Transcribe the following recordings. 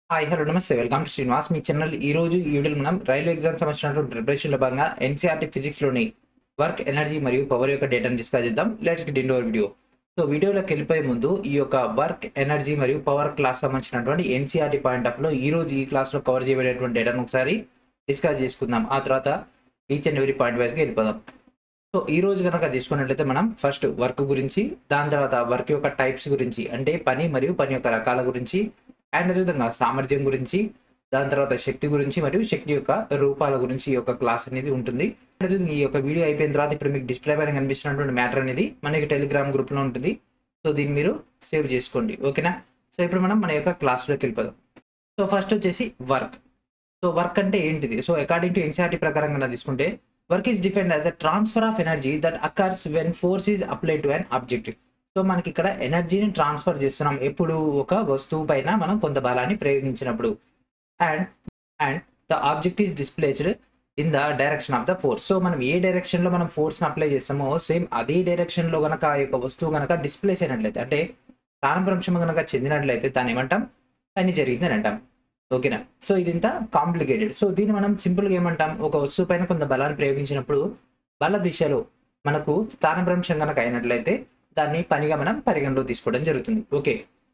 Hi hello నమస్తే welcome to Srinivas మీ channel ఈ రోజు ఈ వీడియోలో మనం రైల్వే ఎగ్జామ్ సంబంధించినటువంటి ప్రిపరేషన్లో భాగంగా ఎన్సీఆర్టీ ఫిజిక్స్లోని వర్క్ ఎనర్జీ మరియు పవర్ యొక్క డేటాను డిస్కస్ చేద్దాం let's get into video so వీడియోలోకి వెళ్ళిపోయే ముందు ఈ యొక్క వర్క్ ఎనర్జీ మరియు పవర్ క్లాస్ సంబంధించినటువంటి ఎన్సీఆర్టీ పాయింట్ ఆఫ్ లో ఈ రోజు ఈ క్లాస్లో కవర్ చేయబడేటువంటి డేటాను ఒకసారి డిస్కస్ చేసుకుందాం ఆ తర్వాత ఈచ్ అండ్ ఎవరీ పాయింట్ వైజ్గా వెళ్ళిపోదాం సో ఈ రోజు కనుక తీసుకున్నట్లయితే మనం ఫస్ట్ వర్క్ గురించి దాని తర్వాత వర్క్ యొక్క టైప్స్ గురించి అంటే పని మరియు పని యొక్క రకాల గురించి అండ్ అదేవిధంగా సామర్థ్యం గురించి దాని తర్వాత శక్తి గురించి మరియు శక్తి యొక్క రూపాల గురించి ఈ యొక్క క్లాస్ అనేది ఉంటుంది అదేవిధంగా ఈ యొక్క వీడియో అయిపోయిన తర్వాత ఇప్పుడు మీకు డిస్ప్లే పైన కనిపిస్తున్నటువంటి మ్యాటర్ అనేది మనకి టెలిగ్రామ్ గ్రూప్లో ఉంటుంది సో దీన్ని మీరు సేవ్ చేసుకోండి ఓకేనా సో ఇప్పుడు మనం మన యొక్క క్లాస్లోకి వెళ్ళిపోదాం సో ఫస్ట్ వచ్చేసి వర్క్ సో వర్క్ అంటే ఏంటిది సో అకార్డింగ్ టు ఎన్సీఆర్టీ ప్రకారం కన్నా తీసుకుంటే work is defined as a transfer of energy that occurs when force is apply to an objective so మనకి ఇక్కడ ఎనర్జీని ట్రాన్స్ఫర్ చేస్తున్నాం ఎప్పుడు ఒక వస్తువు పైన మనం కొంత బలాన్ని ప్రయోగించినప్పుడు and and the object is displaced in the direction of the force so మనం ఏ డైరెక్షన్ లో మనం ఫోర్స్ అప్లై చేస్తామో సేమ్ అదే డైరెక్షన్ లో గనక ఆ యొక్క వస్తువు గనక డిస్ప్లేస్ అయినట్లయితే అంటే స్థానభ్రంశం గనక చెందినట్లయితే దాన్ని ఏమంటాం పని జరిగింది అని అంటాం ఓకేనా సో ఇది ఇంత కాంప్లికేటెడ్ సో దీన్ని మనం సింపుల్గా ఏమంటాం ఒక వస్తువు పైన కొంత బలాన్ని ప్రయోగించినప్పుడు బల దిశలో మనకు స్థానభ్రంశం కనుక అయినట్లయితే దాన్ని పనిగా మనం పరిగణలో తీసుకోవడం జరుగుతుంది ఓకే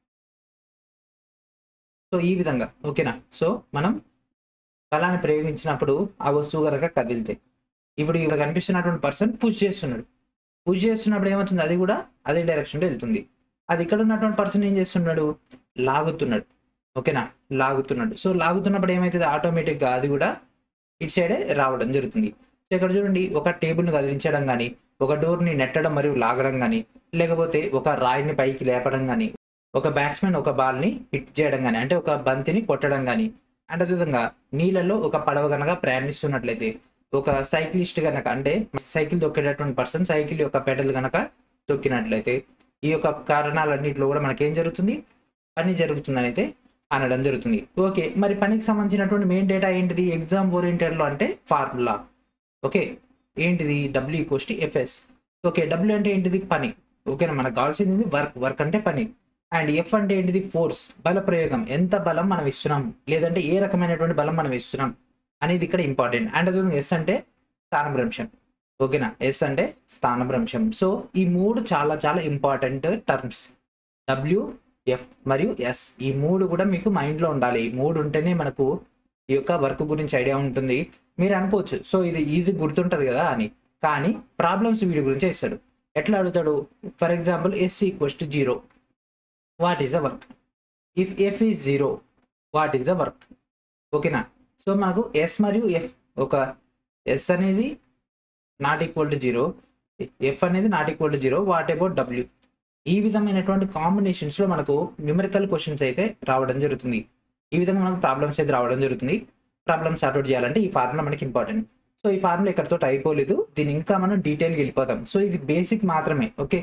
సో ఈ విధంగా ఓకేనా సో మనం బలాన్ని ప్రయోగించినప్పుడు ఆ వస్తువు కనుక కదిలితే ఇప్పుడు ఇక్కడ కనిపిస్తున్నటువంటి పర్సన్ పుష్ చేస్తున్నాడు పుష్ చేస్తున్నప్పుడు ఏమవుతుంది అది కూడా అదే డైరెక్షన్లో వెళ్తుంది అది ఇక్కడ ఉన్నటువంటి పర్సన్ ఏం చేస్తున్నాడు లాగుతున్నాడు ఓకేనా లాగుతున్నాడు సో లాగుతున్నప్పుడు ఏమవుతుంది ఆటోమేటిక్గా అది కూడా ఇటు సైడే రావడం జరుగుతుంది సో ఇక్కడ చూడండి ఒక టేబుల్ని కదిలించడం కానీ ఒక డోర్ని నెట్టడం మరియు లాగడం కానీ లేకపోతే ఒక రాయిని పైకి లేపడం కానీ ఒక బ్యాట్స్మెన్ ఒక బాల్ని హిట్ చేయడం కానీ అంటే ఒక బంతిని కొట్టడం కానీ అండ్ అదేవిధంగా నీళ్ళలో ఒక పడవ కనుక ప్రయాణిస్తున్నట్లయితే ఒక సైక్లిస్ట్ కనుక అంటే సైకిల్ తొక్కేటటువంటి పర్సన్ సైకిల్ యొక్క పెడల్ కనుక తొక్కినట్లయితే ఈ యొక్క కారణాలన్నింటిలో కూడా మనకి ఏం జరుగుతుంది పని జరుగుతుందని అయితే అనడం జరుగుతుంది ఓకే మరి పనికి సంబంధించినటువంటి మెయిన్ డేటా ఏంటిది ఎగ్జామ్ ఓరియంటెడ్లో అంటే ఫార్ములా ఓకే ఏంటిది W equals to FS okay W అంటే ఏంటిది పని ఓకేనా మనకు కావాల్సింది వర్క్ వర్క్ అంటే పని అండ్ ఎఫ్ అంటే ఏంటిది ఫోర్స్ బల ప్రయోగం ఎంత బలం మనం ఇస్తున్నాం లేదంటే ఏ రకమైనటువంటి బలం మనం ఇస్తున్నాం అనేది ఇక్కడ ఇంపార్టెంట్ అండ్ అదేవిధంగా ఎస్ అంటే స్థానభ్రంశం ఓకేనా ఎస్ అంటే స్థానభ్రంశం సో ఈ మూడు చాలా చాలా ఇంపార్టెంట్ టర్మ్స్ డబ్ల్యూ ఎఫ్ మరియు ఎస్ ఈ మూడు కూడా మీకు మైండ్లో ఉండాలి ఈ మూడు ఉంటేనే మనకు ఈ యొక్క వర్క్ గురించి ఐడియా ఉంటుంది మీరు అనుకోవచ్చు సో ఇది ఈజీ గుర్తుంటుంది కదా అని కానీ ప్రాబ్లమ్స్ వీడి గురించి ఇస్తాడు ఎట్లా అడుగుతాడు for example S equals to zero what is the work if F is zero what is the work ఓకేనా సో మనకు ఎస్ మరియు ఎఫ్ ఒక ఎస్ అనేది not equal to zero F అనేది not equal to zero what about W ఈ విధమైనటువంటి కాంబినేషన్స్లో మనకు numerical questions అయితే రావడం జరుగుతుంది ఈ విధంగా మనకు ప్రాబ్లమ్స్ అయితే రావడం జరుగుతుంది ప్రాబ్లమ్స్ సార్ట్అవుట్ చేయాలంటే ఈ ఫార్ములా మనకి ఇంపార్టెంట్ సో ఈ ఫార్ములా ఇక్కడతో అయిపోలేదు దీన్ని ఇంకా మనం డీటెయిల్గా వెళ్ళిపోతాం సో ఇది బేసిక్ మాత్రమే ఓకే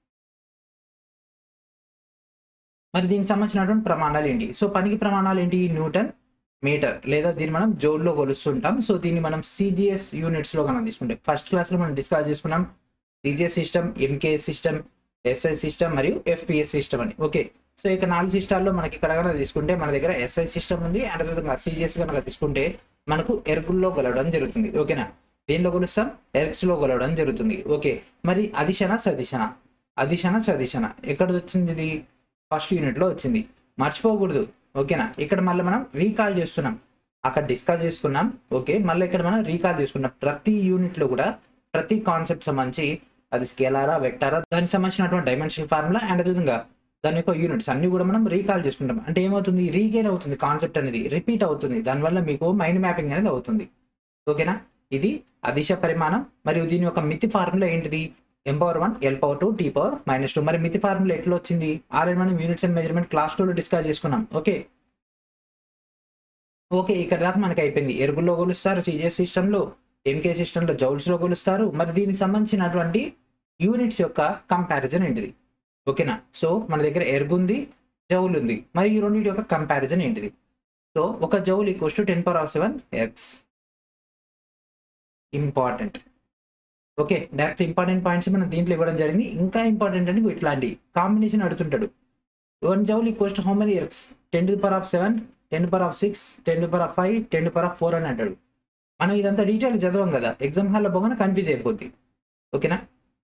మరి దీనికి సంబంధించినటువంటి ప్రమాణాలు ఏంటి సో పనికి ప్రమాణాలు ఏంటి న్యూటన్ మీటర్ లేదా దీన్ని మనం జోడ్లో కొలుస్తుంటాం సో దీన్ని మనం సిజిఎస్ యూనిట్స్లో కనుక తీసుకుంటే ఫస్ట్ క్లాస్లో మనం డిస్కస్ చేసుకున్నాం CGS system MKS system SI system మరియు ఎఫ్పిఎస్ సిస్టమ్ అని ఓకే సో ఇక నాలుగు సిస్టాల్లో మనకి ఇక్కడ కనుక తీసుకుంటే మన దగ్గర ఎస్ఐ సిస్టమ్ ఉంది అండ్ అదేవిధంగా సిజిఎస్ కనుక తీసుకుంటే మనకు ఎరుకుల్లో కొలవడం జరుగుతుంది ఓకేనా దేనిలో కొలుస్తాం ఎర్క్స్లో కొలవడం జరుగుతుంది ఓకే మరి అదిశన సదిశన అదిశన సదిశన ఎక్కడ వచ్చింది ఇది ఫస్ట్ యూనిట్లో వచ్చింది మర్చిపోకూడదు ఓకేనా ఇక్కడ మళ్ళీ మనం రీకాల్ చేస్తున్నాం అక్కడ డిస్కస్ చేసుకున్నాం ఓకే మళ్ళీ ఇక్కడ మనం రీకాల్ చేసుకున్నాం ప్రతి యూనిట్లో కూడా ప్రతి కాన్సెప్ట్ సంబంధించి అది స్కేలారా వెక్టారా దానికి సంబంధించినటువంటి డైమెన్షనల్ ఫార్ములా అండ్ అదేవిధంగా దాని యొక్క యూనిట్స్ అన్ని కూడా మనం రీకాల్ చేసుకుంటాం అంటే ఏమవుతుంది రీగైన్ అవుతుంది కాన్సెప్ట్ అనేది రిపీట్ అవుతుంది దానివల్ల మీకు మైండ్ మ్యాపింగ్ అనేది అవుతుంది ఓకేనా ఇది అదిశ పరిమాణం మరియు దీని యొక్క మితి ఫార్ములా ఏంటిది M power one L power two T power minus two మరి మితి ఫార్ములా ఎట్లా వచ్చింది ఆల్రెడీ మనం యూనిట్స్ అండ్ మెజర్మెంట్ క్లాస్ టూలో డిస్కస్ చేసుకున్నాం ఓకే ఓకే ఇక్కడ దాకా మనకి అయిపోయింది ఎరుగుల్లో కొలుస్తారు సిజిఎస్ సిస్టంలో ఎంకే సిస్టంలో జౌల్స్లో కొలుస్తారు మరి దీనికి సంబంధించినటువంటి యూనిట్స్ యొక్క కంపారిజన్ ఏంటిది ఓకేనా సో మన దగ్గర ఎర్గ్ ఉంది జౌల్ ఉంది మరి ఈ రెండింటి యొక్క కంపారిజన్ ఏంటిది సో ఒక joule equals to ten power of seven ergs important okay direct important points మనం దీంట్లో ఇవ్వడం జరిగింది ఇంకా ఇంపార్టెంట్ అంటే ఇట్లాంటి కాంబినేషన్ అడుగుతుంటాడు one joule equals to how many ergs ten to power of seven ten power of six ten power of five ten power of four అని అంటాడు మనం ఇదంతా డీటెయిల్ చదవం కదా ఎగ్జామ్ హాల్లో పోగానే కన్ఫ్యూజ్ అయిపోద్ది ఓకేనా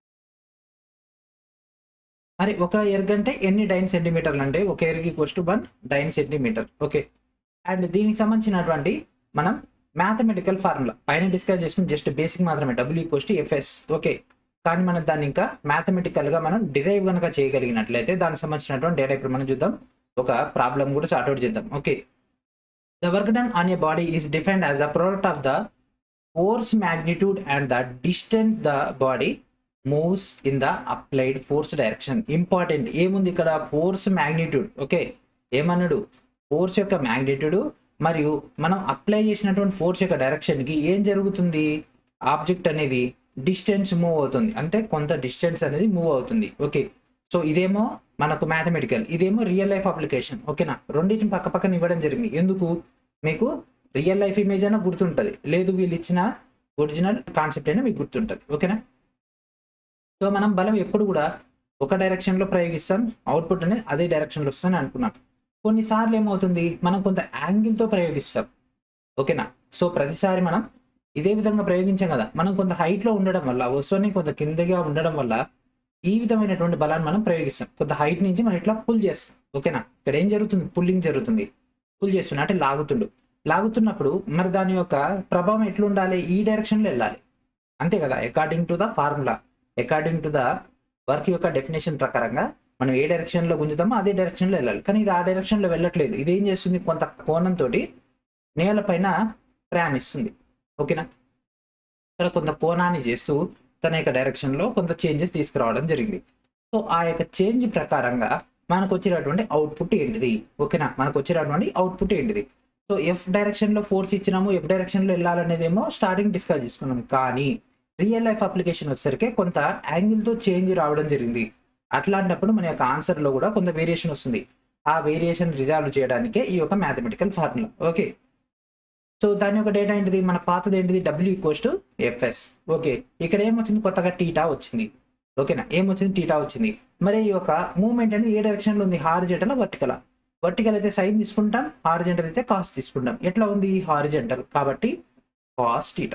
మరి ఒక ఎర్గ్ అంటే ఎన్ని డైన్ సెంటీమీటర్లు అంటే ఒక erg equals to one dyne centimetre okay and దీనికి సంబంధించినటువంటి మనం మ్యాథమెటికల్ ఫార్ములా పైన డిస్కస్ చేసుకుని జస్ట్ బేసిక్ మాత్రమే W equals to FS okay కానీ మనం దాన్ని ఇంకా మ్యాథమెటికల్ గా మనం డిరైవ్ కనుక చేయగలిగినట్లయితే దానికి సంబంధించినటువంటి డేటా ఇప్పుడు మనం చూద్దాం ఒక ప్రాబ్లం కూడా సార్ట్అవుట్ చేద్దాం okay the work done on a body is defined as the product of the force magnitude and the distance the body moves in the applied force direction important ఏముంది ఇక్కడ force magnitude okay ఏమన్నాడు force యొక్క magnitude మరియు మనం apply చేసినటువంటి force యొక్క direction కి ఏం జరుగుతుంది ఆబ్జెక్ట్ అనేది డిస్టెన్స్ మూవ్ అవుతుంది అంటే కొంత డిస్టెన్స్ అనేది మూవ్ అవుతుంది ఓకే సో ఇదేమో మనకు మ్యాథమెటికల్ ఇదేమో రియల్ లైఫ్ అప్లికేషన్ ఓకేనా రెండింటిని పక్క పక్కన ఇవ్వడం జరిగింది ఎందుకు మీకు రియల్ లైఫ్ ఇమేజ్ అయినా గుర్తుంటుంది లేదు వీళ్ళు ఇచ్చిన ఒరిజినల్ కాన్సెప్ట్ అయినా మీకు గుర్తుంటుంది ఓకేనా సో మనం బలం ఎప్పుడు కూడా ఒక డైరెక్షన్లో ప్రయోగిస్తాం అవుట్పుట్ అనేది అదే డైరెక్షన్లో వస్తుందని అనుకున్నాం కొన్నిసార్లు ఏమవుతుంది మనం కొంత యాంగిల్తో ప్రయోగిస్తాం ఓకేనా సో ప్రతిసారి మనం ఇదే విధంగా ప్రయోగించాం కదా మనం కొంత హైట్లో ఉండడం వల్ల వస్తువుని కొంత కిందగా ఉండడం వల్ల ఈ విధమైనటువంటి బలాన్ని మనం ప్రయోగిస్తాం కొంత హైట్ నుంచి మనం ఇట్లా పుల్ చేస్తాం ఓకేనా ఇక్కడ ఏం జరుగుతుంది పుల్లింగ్ జరుగుతుంది పుల్ చేస్తున్నా అంటే లాగుతుండు లాగుతున్నప్పుడు మరి దాని యొక్క ప్రభావం ఎట్లుండాలి ఈ డైరెక్షన్లో వెళ్ళాలి అంతే కదా according to the formula according to the work యొక్క డెఫినేషన్ ప్రకారంగా మనం ఏ డైరెక్షన్లో గుంజుతామో అదే డైరెక్షన్లో వెళ్ళాలి కానీ ఇది ఆ డైరెక్షన్లో వెళ్ళట్లేదు ఇది ఏం చేస్తుంది కొంత కోణంతో నేలపైన ప్రయాణిస్తుంది ఓకేనా ఇక్కడ కొంత కోణాన్ని చేస్తూ తన యొక్క డైరెక్షన్లో కొంత చేంజెస్ తీసుకురావడం జరిగింది సో ఆ యొక్క చేంజ్ ప్రకారంగా మనకు వచ్చేటటువంటి అవుట్పుట్ ఏంటిది ఓకేనా మనకు వచ్చేటటువంటి అవుట్పుట్ ఏంటిది సో ఎఫ్ డైరెక్షన్లో ఫోర్స్ ఇచ్చినాము ఎఫ్ డైరెక్షన్లో వెళ్ళాలనేది ఏమో స్టార్టింగ్ డిస్కస్ చేసుకున్నాం కానీ రియల్ లైఫ్ అప్లికేషన్ వచ్చేసరికి కొంత యాంగిల్తో చేంజ్ రావడం జరిగింది అట్లాంటప్పుడు మన యొక్క ఆన్సర్లో కూడా కొంత వేరియేషన్ వస్తుంది ఆ వేరియేషన్ రిజాల్వ్ చేయడానికే ఈ యొక్క మ్యాథమెటికల్ ఫార్ములా ఓకే సో దాని యొక్క డేటా ఏంటిది మన పాతది ఏంటిది W equals to FS okay ఇక్కడ ఏమొచ్చింది కొత్తగా టీటా వచ్చింది ఓకేనా ఏమొచ్చింది టీటా వచ్చింది మరి ఈ యొక్క మూవ్మెంట్ అనేది ఏ డైరెక్షన్లో ఉంది హారిజెంటల్ వర్టికల్ వర్టికల్ అయితే సైన్ తీసుకుంటాం హారిజెంటల్ అయితే కాస్ తీసుకుంటాం ఎట్లా ఉంది హారిజెంటల్ కాబట్టి కాస్ టీటా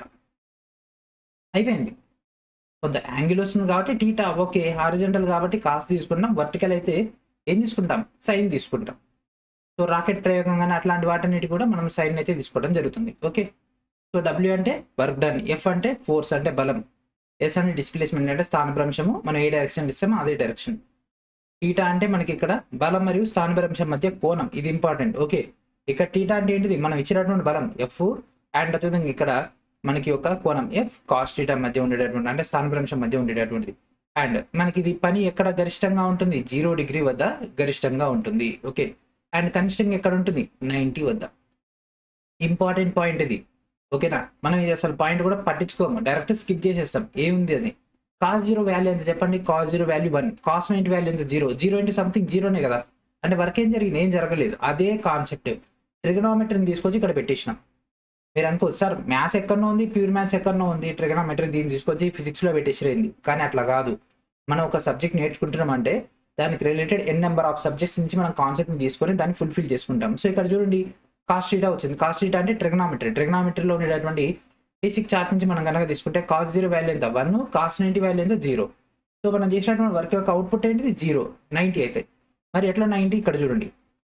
అయిపోయింది కొంత యాంగిల్ వస్తుంది కాబట్టి టీటా ఓకే హారిజెంటల్ కాబట్టి కాస్ తీసుకుంటాం వర్టికల్ అయితే ఏం తీసుకుంటాం సైన్ తీసుకుంటాం సో రాకెట్ ప్రయోగం కానీ అట్లాంటి వాటన్నిటి కూడా మనం సైన్ అయితే తీసుకోవడం జరుగుతుంది ఓకే సో డబ్ల్యూ అంటే వర్క్ డన్ ఎఫ్ అంటే ఫోర్స్ అంటే బలం ఎస్ అంటే డిస్ప్లేస్మెంట్ అంటే స్థానభ్రంశము మనం ఏ డైరెక్షన్ ఇస్తామో అదే డైరెక్షన్ టీటా అంటే మనకి ఇక్కడ బలం మరియు స్థానభ్రంశం మధ్య కోణం ఇది ఇంపార్టెంట్ ఓకే ఇక్కడ టీటా అంటే ఏంటిది మనం ఇచ్చినటువంటి బలం ఎఫ్ అండ్ అదేవిధంగా ఇక్కడ మనకి ఒక కోణం ఎఫ్ కాస్ట్ టీటా మధ్య ఉండేటటువంటి అంటే స్థానభ్రంశం మధ్య ఉండేటటువంటిది అండ్ మనకి ఇది పని ఎక్కడ గరిష్టంగా ఉంటుంది జీరో డిగ్రీ వద్ద గరిష్టంగా ఉంటుంది ఓకే అండ్ కనిష్టంగా ఎక్కడ ఉంటుంది నైంటీ వద్ద ఇంపార్టెంట్ పాయింట్ ఇది ఓకేనా మనం ఇది అసలు పాయింట్ కూడా పట్టించుకోము డైరెక్ట్ స్కిప్ చేసేస్తాం ఏముంది అది కాస్ జీరో వాల్యూ ఎంత చెప్పండి cos zero value one cos ninety value ఎంత జీరో జీరో ఇంటూ సంథింగ్ జీరోనే కదా అంటే వర్క్ ఏం జరిగింది ఏం జరగలేదు అదే కాన్సెప్ట్ ట్రిగనోమెట్రీని తీసుకొచ్చి ఇక్కడ పెట్టేసినాం మీరు అనుకోవచ్చు సార్ మ్యాథ్స్ ఎక్కడనో ఉంది ప్యూర్ మ్యాథ్స్ ఎక్కడనో ఉంది ట్రిగనోమెట్రీ దీన్ని తీసుకొచ్చి ఫిజిక్స్లో పెట్టేసిరైంది కానీ అట్లా కాదు మనం ఒక సబ్జెక్ట్ నేర్చుకుంటున్నాం అంటే దానికి related N number of subjects నుంచి మనం కాన్సెప్ట్ని తీసుకొని దాన్ని ఫుల్ఫిల్ చేసుకుంటాం సో ఇక్కడ చూడండి కాస్ట్ డీటా వచ్చింది కాస్ట్ డీటా అంటే ట్రిగనామెట్రీ ట్రిగనామెట్రీలో ఉండేటటువంటి బేసిక్ చార్ట్ నుంచి మనం కనుక తీసుకుంటే కాస్ట్ జీరో వాల్యూ ఎంత వన్ కాస్ట్ నైంటీ వాల్యూ ఎంత జీరో సో మనం చేసినటువంటి వర్క్ యొక్క అవుట్పుట్ ఏంటిది జీరో నైంటీ అయితే మరి ఎట్లా నైంటీ ఇక్కడ చూడండి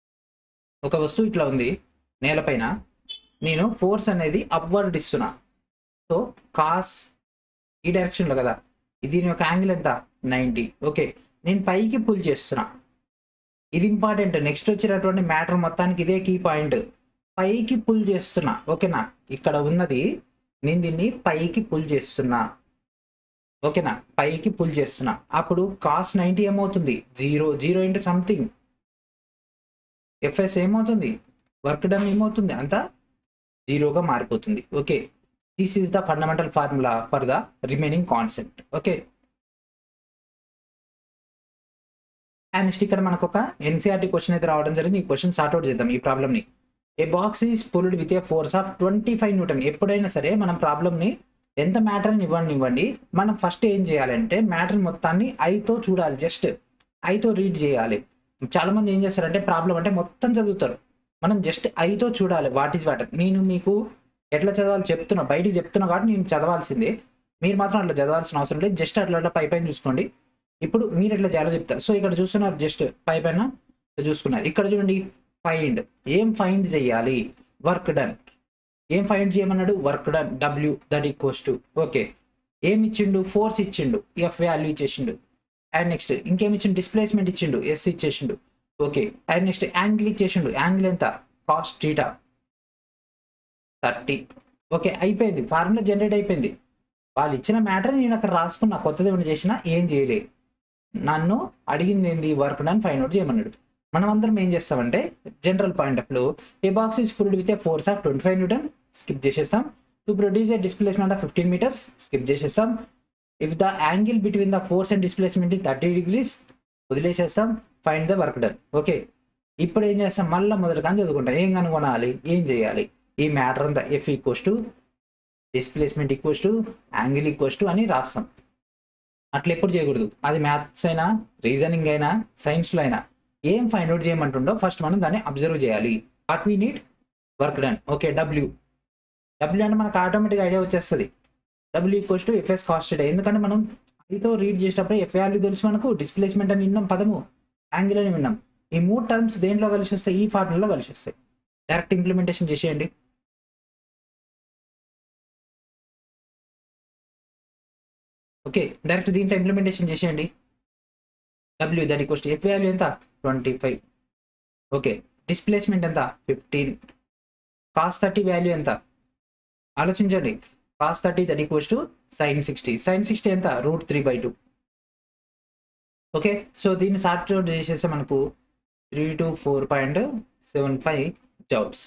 ఒక వస్తువు ఇట్లా ఉంది నేలపైన నేను ఫోర్స్ అనేది అప్వర్డ్ ఇస్తున్నా సో కాస్ ఈ డైరెక్షన్లో కదా దీని యొక్క యాంగిల్ ఎంత నైంటీ ఓకే నేను పైకి పుల్ చేస్తున్నా ఇది ఇంపార్టెంట్ నెక్స్ట్ వచ్చినటువంటి మ్యాటర్ మొత్తానికి ఇదే కీ పాయింట్ పైకి పుల్ చేస్తున్నా ఓకేనా ఇక్కడ ఉన్నది నేను దీన్ని పైకి పుల్ చేస్తున్నా ఓకేనా పైకి పుల్ చేస్తున్నా అప్పుడు కాస్ట్ నైంటీ ఏమవుతుంది zero zero into something FS ఏమవుతుంది వర్క్ డన్ ఏమవుతుంది అంతా జీరోగా మారిపోతుంది okay this is the fundamental formula for the remaining concept okay and next ఇక్కడ మనకు ఒక ఎన్సీఆర్టీ క్వశ్చన్ అయితే రావడం జరిగింది ఈ క్వశ్చన్ సార్ట్అవుట్ చేద్దాం ఈ ప్రాబ్లమ్ని a box is pulled with a force of twenty five newton ఎప్పుడైనా సరే మనం ప్రాబ్లమ్ని ఎంత మ్యాటర్ని ఇవ్వండి ఇవ్వండి మనం ఫస్ట్ ఏం చేయాలంటే మ్యాటర్ మొత్తాన్ని ఐతో చూడాలి జస్ట్ ఐతో రీడ్ చేయాలి చాలా మంది ఏం చేస్తారంటే ప్రాబ్లం అంటే మొత్తం చదువుతారు మనం జస్ట్ ఐతో చూడాలి వాట్ ఈస్ వాటర్ నేను మీకు ఎట్లా చదవాలి చెప్తున్నా బయటికి చెప్తున్నా కాబట్టి నేను చదవాల్సిందే మీరు మాత్రం అట్లా చదవాల్సిన అవసరం లేదు జస్ట్ అట్లా అట్లా పై పైన చూసుకోండి ఇప్పుడు మీరు ఎట్లా చేయాలో చెప్తారు సో ఇక్కడ చూస్తున్నారు జస్ట్ పై పైన చూసుకున్నారు ఇక్కడ చూడండి ఫైండ్ ఏం ఫైండ్ చేయాలి వర్క్ డన్ ఏం ఫైండ్ చేయమన్నాడు work done W that equals to okay ఏమి ఇచ్చిండు ఫోర్స్ ఇచ్చిండు ఎఫ్ వాల్యూ ఇచ్చేసిండు అండ్ నెక్స్ట్ ఇంకేమి ఇచ్చిండు డిస్ప్లేస్మెంట్ ఇచ్చిండు ఎస్ ఇచ్చేసిండు ఓకే అండ్ నెక్స్ట్ యాంగిల్ ఇచ్చేసిండు యాంగిల్ ఎంత కాస్ట్ టీటా థర్టీ ఓకే అయిపోయింది ఫార్ములా జనరేట్ అయిపోయింది వాళ్ళు ఇచ్చిన మ్యాటర్ నేను అక్కడ రాసుకున్నా కొత్తది ఏమైనా చేసినా ఏం చేయలే నన్ను అడిగింది ఏంది వర్క్ డన్ ఫైండ్ అవుట్ చేయమన్నాడు మనం అందరం ఏం చేస్తామంటే జనరల్ పాయింట్ ఆఫ్ లో a box is pulled with a force of twenty five newton skip చేసేస్తాం to produce a displacement of fifteen metres skip చేసేస్తాం if the angle between the force and displacement thirty degrees వదిలేసేస్తాం find the work done okay ఇప్పుడు ఏం చేస్తాం మళ్ళీ మొదటి కానీ చదువుకుంటాం ఏం కనుగొనాలి ఏం చేయాలి ఈ మ్యాటర్ అంతా F equals to displacement equals to angle equals to అని రాస్తాం అట్లా ఎప్పుడు చేయకూడదు అది మ్యాథ్స్ అయినా రీజనింగ్ అయినా సైన్స్లో అయినా ఏం ఫైండ్ అవుట్ చేయమంటుండో ఫస్ట్ మనం దాన్ని అబ్జర్వ్ చేయాలి what we need work done okay W W అంటే మనకు ఆటోమేటిక్ ఐడియా వచ్చేస్తుంది W equals to FS cos ఎందుకంటే మనం ఇదితో రీడ్ చేసేటప్పుడు ఎఫ్ వాల్యూ తెలుసు మనకు డిస్ప్లేస్మెంట్ అని విన్నాం పదము యాంగిల్ అని విన్నాం ఈ మూడు టర్మ్స్ దేంట్లో కలిసి వస్తాయి ఈ ఫార్ములాలో కలిసి వస్తాయి డైరెక్ట్ ఇంప్లిమెంటేషన్ చేసేయండి ఓకే డైరెక్ట్ దీంట్లో ఇంప్లిమెంటేషన్ చేసేయండి W that equals F value ఎంత ట్వంటీ ఫైవ్ ఓకే డిస్ప్లేస్మెంట్ ఎంత ఫిఫ్టీన్ కాస్ థర్టీ వాల్యూ ఎంత ఆలోచించండి cos thirty that equals to sine sixty sine sixty ఎంత root three by two okay so దీన్ని sort out చేసేస్తే మనకు three two four point seven five joules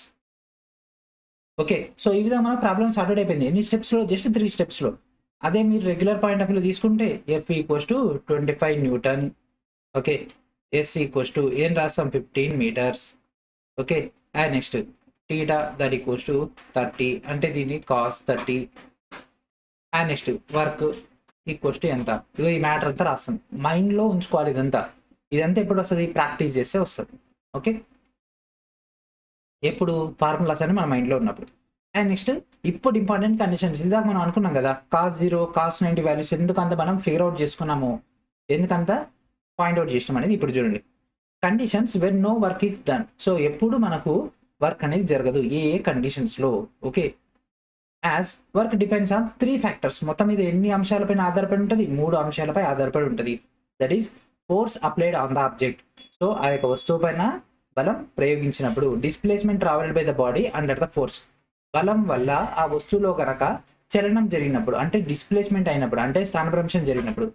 okay so ఈ విధంగా మన ప్రాబ్లమ్ సార్ట్ అవుట్ అయిపోయింది ఎన్ని స్టెప్స్లో జస్ట్ త్రీ స్టెప్స్లో అదే మీరు రెగ్యులర్ పాయింట్ ఆఫ్ వ్యూ తీసుకుంటే F equals to twenty five newton okay S equals to ఏం రాస్తాం fifteen metres okay and next theta that equals to thirty అంటే దీన్ని cos thirty and next work equals to ఎంత ఇగో ఈ matter అంతా రాస్తాం మైండ్లో ఉంచుకోవాలి ఇదంతా ఇదంతా ఎప్పుడు వస్తుంది ప్రాక్టీస్ చేస్తే వస్తుంది ఓకే ఎప్పుడు ఫార్ములాస్ అని మన మైండ్లో ఉన్నప్పుడు అండ్ నెక్స్ట్ ఇప్పుడు ఇంపార్టెంట్ కండిషన్స్ ఇందాక మనం అనుకున్నాం కదా cos zero cos ninety values ఎందుకంత మనం ఫిగర్ అవుట్ చేసుకున్నాము ఎందుకంత పాయింట్ అవుట్ చేసినాం అనేది ఇప్పుడు చూడండి conditions when no work is done so ఎప్పుడు మనకు వర్క్ అనేది జరగదు ఏ ఏ కండిషన్స్లో okay as work depends on three factors మొత్తం ఇది ఎన్ని అంశాలపైన ఆధారపడి ఉంటుంది మూడు అంశాలపై ఆధారపడి ఉంటుంది that is force applied on the object so ఆ యొక్క వస్తువు పైన బలం ప్రయోగించినప్పుడు displacement travelled by the body under the force బలం వల్ల ఆ వస్తువులో కనుక చలనం జరిగినప్పుడు అంటే డిస్ప్లేస్మెంట్ అయినప్పుడు అంటే స్థానభ్రంశం జరిగినప్పుడు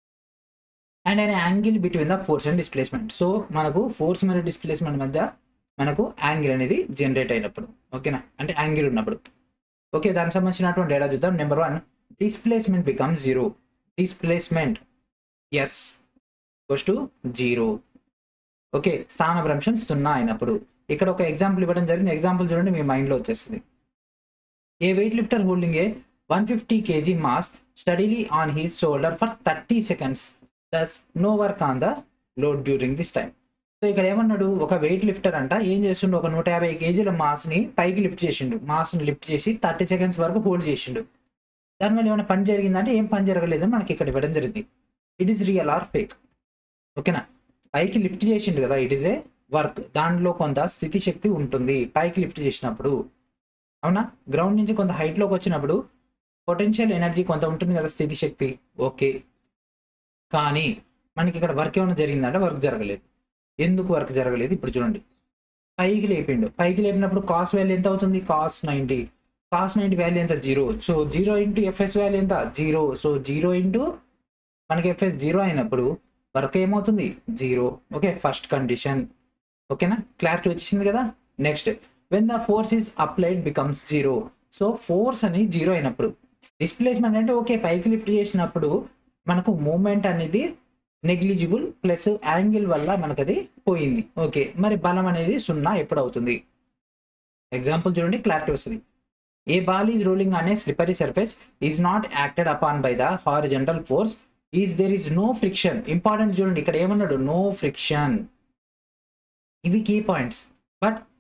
and and angle between the force and displacement so మనకు ఫోర్స్ మరియు డిస్ప్లేస్మెంట్ మధ్య మనకు యాంగిల్ అనేది జనరేట్ అయినప్పుడు ఓకేనా అంటే యాంగిల్ ఉన్నప్పుడు ఓకే దానికి సంబంధించినటువంటి డేటా చూద్దాం number one displacement become zero displacement S goes to zero okay స్థానభ్రంశం సున్నా అయినప్పుడు ఇక్కడ ఒక ఎగ్జాంపుల్ ఇవ్వడం జరిగింది ఎగ్జాంపుల్ చూడండి మీ మైండ్లో వచ్చేస్తుంది a weight lifter holding a one fifty kg mass steadily on his shoulder for thirty seconds does no work on the load during this time so ఇక్కడ ఏమన్నాడు ఒక వెయిట్ లిఫ్టర్ అంట ఏం చేస్తుండు ఒక నూట యాభై కేజీల మాస్ని పైకి లిఫ్ట్ చేసిండు మాస్ని లిఫ్ట్ చేసి థర్టీ సెకండ్స్ వరకు హోల్డ్ చేసిండు దానివల్ల ఏమైనా పని జరిగిందంటే ఏం పని జరగలేదని మనకి ఇక్కడ ఇవ్వడం జరిగింది it is real or fake ఓకేనా పైకి లిఫ్ట్ చేసిండు కదా ఇట్ ఈస్ ఏ వర్క్ దాంట్లో కొంత స్థితి శక్తి ఉంటుంది పైకి లిఫ్ట్ చేసినప్పుడు అవునా గ్రౌండ్ నుంచి కొంత హైట్లోకి వచ్చినప్పుడు పొటెన్షియల్ ఎనర్జీ కొంత ఉంటుంది కదా స్థితి శక్తి ఓకే కానీ మనకి ఇక్కడ వర్క్ ఏమైనా జరిగిందంటే వర్క్ జరగలేదు ఎందుకు వర్క్ జరగలేదు ఇప్పుడు చూడండి పైకి లేపిండు పైకి లేపినప్పుడు కాస్ వాల్యూ ఎంత అవుతుంది cos ninety cos ninety value ఎంత zero so zero into FS value ఎంత జీరో సో జీరో ఇంటూ మనకి ఎఫ్ఎస్ జీరో అయినప్పుడు వర్క్ ఏమవుతుంది జీరో ఓకే ఫస్ట్ కండిషన్ ఓకేనా క్లారిటీ వచ్చేసింది కదా next when the force is applied becomes zero so force అని zero అయినప్పుడు డిస్ప్లేస్మెంట్ అంటే ఓకే పైకి లిఫ్ట్ చేసినప్పుడు మనకు మూమెంట్ అనేది నెగ్లిజిబుల్ ప్లస్ యాంగిల్ వల్ల మనకు అది పోయింది ఓకే మరి బలం అనేది సున్నా ఎప్పుడు అవుతుంది ఎగ్జాంపుల్ చూడండి క్లారిటీ వస్తుంది a ball is rolling on a slippery surface is not acted upon by the horizontal force is there is no friction important చూడండి ఇక్కడ ఏమన్నాడు నో ఫ్రిక్షన్ ఇవి key points but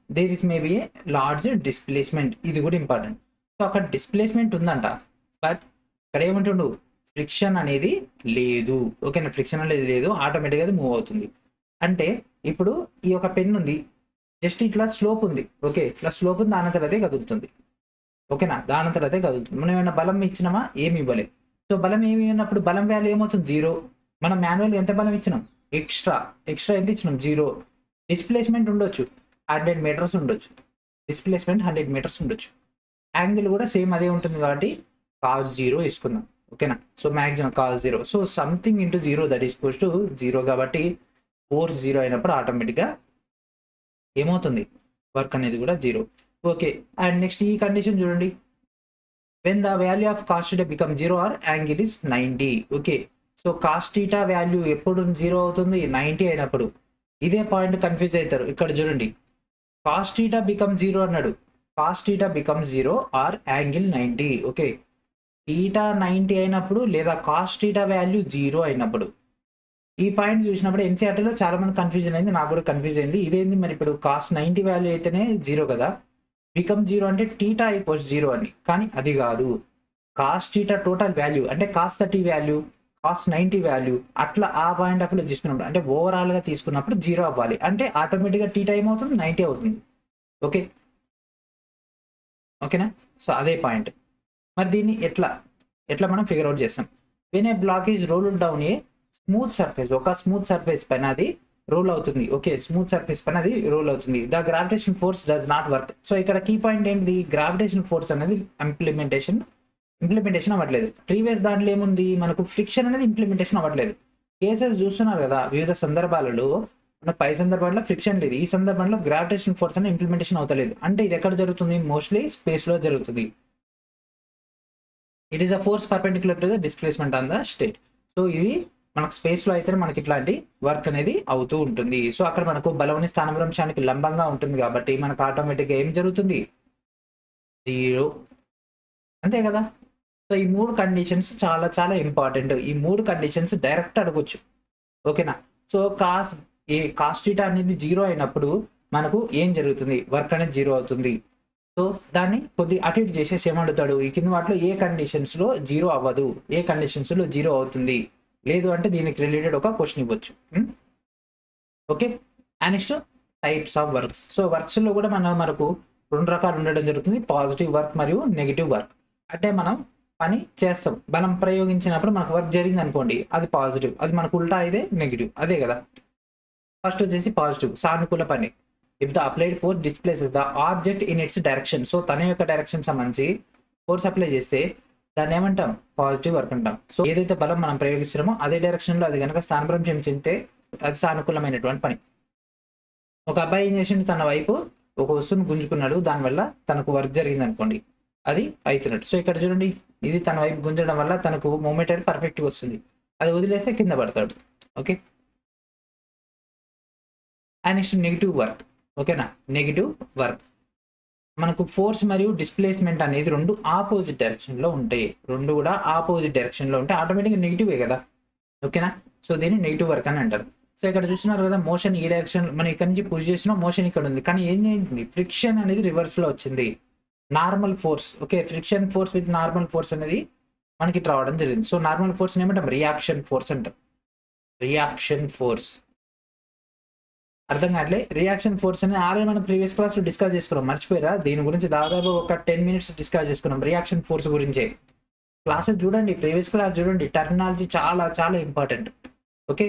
there is maybe a large displacement ఇది కూడా important so అక్కడ displacement ఉందంట but ఇక్కడ ఏమంటుండు ఫ్రిక్షన్ అనేది లేదు ఓకేనా ఫ్రిక్షన్ అనేది లేదు ఆటోమేటిక్గా అది మూవ్ అవుతుంది అంటే ఇప్పుడు ఈ యొక్క పెన్ ఉంది జస్ట్ ఇట్లా స్లోప్ ఉంది ఓకే ఇట్లా స్లోప్ ఉంది దానంతట అదే కదులుతుంది ఓకేనా దానంతట అదే కదులుతుంది మనం ఏమైనా బలం ఇచ్చినామా ఏమి ఇవ్వలేదు సో బలం ఏమి ఉన్నప్పుడు బలం వాల్యూ ఏమవుతుంది జీరో మనం మాన్యువల్ ఎంత బలం ఇచ్చినాం ఎక్స్ట్రా ఎక్స్ట్రా ఎంత ఇచ్చినాం జీరో డిస్ప్లేస్మెంట్ ఉండొచ్చు హండ్రెడ్ మీటర్స్ ఉండొచ్చు డిస్ప్లేస్మెంట్ హండ్రెడ్ మీటర్స్ ఉండొచ్చు యాంగిల్ కూడా సేమ్ అదే ఉంటుంది కాబట్టి కాస్ జీరో తీసుకుందాం ఓకేనా so maximum cos zero so something into zero that is goes to zero కాబట్టి ఫోర్స్ జీరో అయినప్పుడు ఆటోమేటిక్గా ఏమవుతుంది వర్క్ అనేది కూడా జీరో ఓకే అండ్ నెక్స్ట్ ఈ కండిషన్ చూడండి when the value of cos become zero or angle is ninety okay so cos theta value ఎప్పుడు zero అవుతుంది నైంటీ అయినప్పుడు ఇదే పాయింట్ కన్ఫ్యూజ్ అవుతారు ఇక్కడ చూడండి కాస్టీటా బికమ్ జీరో అన్నాడు cos theta become zero or angle ninety okay theta ninety అయినప్పుడు లేదా కాస్టీటా వాల్యూ జీరో అయినప్పుడు ఈ పాయింట్ చూసినప్పుడు ఎన్సీఆర్టీలో చాలా మంది కన్ఫ్యూజన్ అయింది నాకు కూడా కన్ఫ్యూజ్ అయింది ఇదేంది మరి ఇప్పుడు కాస్ట్ నైంటీ వాల్యూ అయితేనే జీరో కదా బికమ్ జీరో అంటే టీటా అయిపోవచ్చు జీరో అని కానీ అది కాదు కాస్ట్ టీటా టోటల్ వాల్యూ అంటే cos thirty value cos ninety value అట్లా ఆ పాయింట్ ఆఫ్ లో తీసుకున్నప్పుడు అంటే ఓవరాల్ గా తీసుకున్నప్పుడు జీరో అవ్వాలి అంటే ఆటోమేటిక్గా టీటా ఏమవుతుంది నైంటీ అవుతుంది ఓకే ఓకేనా సో అదే పాయింట్ మరి దీన్ని ఎట్లా ఎట్లా మనం ఫిగర్ అవుట్ చేస్తాం when a block is roll down a smooth surface ఒక స్మూత్ సర్ఫేస్ పైన అది రోల్ అవుతుంది ఓకే స్మూత్ సర్ఫేస్ పైన అది రోల్ అవుతుంది the gravitation force does not work so ఇక్కడ కీ పాయింట్ ఏంటి గ్రావిటేషన్ ఫోర్స్ అనేది ఇంప్లిమెంటేషన్ ఇంప్లిమెంటేషన్ అవ్వట్లేదు ప్రీవియస్ దాంట్లో ఏముంది మనకు ఫ్రిక్షన్ అనేది ఇంప్లిమెంటేషన్ అవ్వట్లేదు కేసెస్ చూస్తున్నారు కదా వివిధ సందర్భాలలో మన పై సందర్భంలో ఫ్రిక్షన్ లేదు ఈ సందర్భంలో గ్రావిటేషన్ ఫోర్స్ అనేది ఇంప్లిమెంటేషన్ అవుతలేదు అంటే ఇది ఎక్కడ జరుగుతుంది మోస్ట్లీ స్పేస్ లో జరుగుతుంది it is a force perpendicular to the displacement on the state so ఇది మనకు స్పేస్ లో అయితే మనకి ఇట్లాంటి వర్క్ అనేది అవుతూ ఉంటుంది సో అక్కడ మనకు బలవని స్థానభ్రంశానికి లంబంగా ఉంటుంది కాబట్టి మనకు ఆటోమేటిక్ గా ఏం జరుగుతుంది జీరో అంతే కదా సో ఈ మూడు కండిషన్స్ చాలా చాలా ఇంపార్టెంట్ ఈ మూడు కండిషన్స్ డైరెక్ట్ అడగొచ్చు ఓకేనా సో కాస్ ఏ కాస్టిటా అనేది జీరో అయినప్పుడు మనకు ఏం జరుగుతుంది వర్క్ అనేది జీరో అవుతుంది సో దాన్ని కొద్ది అటు ఇటు చేసేసి ఏమడుగుతాడు ఈ కింద వాటిలో ఏ కండిషన్స్ లో జీరో అవ్వదు ఏ కండిషన్స్ లో జీరో అవుతుంది లేదు అంటే దీనికి రిలేటెడ్ ఒక క్వశ్చన్ ఇవ్వచ్చు okay next types of works so works లో కూడా మన మనకు రెండు రకాలు ఉండడం జరుగుతుంది పాజిటివ్ వర్క్ మరియు నెగిటివ్ వర్క్ అంటే మనం పని చేస్తాం బలం ప్రయోగించినప్పుడు మనకు వర్క్ జరిగింది అనుకోండి అది పాజిటివ్ అది మనకు ఉల్టా అయితే నెగిటివ్ అదే కదా ఫస్ట్ వచ్చేసి పాజిటివ్ సానుకూల పని if the applied force displace the object in its direction so తన యొక్క డైరెక్షన్ సంబంధించి ఫోర్స్ అప్లై చేస్తే దాన్ని ఏమంటాం పాజిటివ్ వర్క్ అంటాం సో ఏదైతే బలం మనం ప్రయోగిస్తున్నామో అదే డైరెక్షన్ లో అది కనుక స్థానభ్రంశం చెందితే అది సానుకూలమైనటువంటి పని ఒక అబ్బాయి ఏం చేసిండు తన వైపు ఒక వస్తువును గుంజుకున్నాడు దానివల్ల తనకు వర్క్ జరిగింది అనుకోండి అది అవుతున్నట్టు సో ఇక్కడ చూడండి ఇది తన వైపు గుంజడం వల్ల తనకు మూమెంట్ అనేది పర్ఫెక్ట్గా వస్తుంది అది వదిలేస్తే కింద పడతాడు okay and next negative work ఓకేనా నెగిటివ్ వర్క్ మనకు ఫోర్స్ మరియు డిస్ప్లేస్మెంట్ అనేది రెండు ఆపోజిట్ డైరెక్షన్ లో ఉంటాయి రెండు కూడా ఆపోజిట్ డైరెక్షన్ లో ఉంటాయి ఆటోమేటిక్గా నెగిటివే కదా ఓకేనా సో దీన్ని నెగిటివ్ వర్క్ అని అంటారు సో ఇక్కడ చూస్తున్నారు కదా మోషన్ ఈ డైరెక్షన్ మనం ఇక్కడ నుంచి పుష్ చేసిన మోషన్ ఇక్కడ ఉంది కానీ ఏం చేయింది ఫ్రిక్షన్ అనేది రివర్స్ లో వచ్చింది normal force okay friction force with normal force అనేది మనకి ఇట్లా రావడం జరిగింది సో నార్మల్ ఫోర్స్ ఏమంటాం రియాక్షన్ ఫోర్స్ అంటాం రియాక్షన్ ఫోర్స్ అర్థం కావట్లే రియాక్షన్ ఫోర్స్ అనేది ఆల్రెడీ మనం ప్రీవియస్ క్లాస్ లో డిస్కస్ చేసుకున్నాం మర్చిపోయారా దీని గురించి దాదాపు ఒక టెన్ మినిట్స్ డిస్కస్ చేసుకున్నాం రియాక్షన్ ఫోర్స్ గురించే క్లాసెస్ చూడండి ప్రీవియస్ క్లాస్ చూడండి టెర్మినాలజీ చాలా చాలా ఇంపార్టెంట్ ఓకే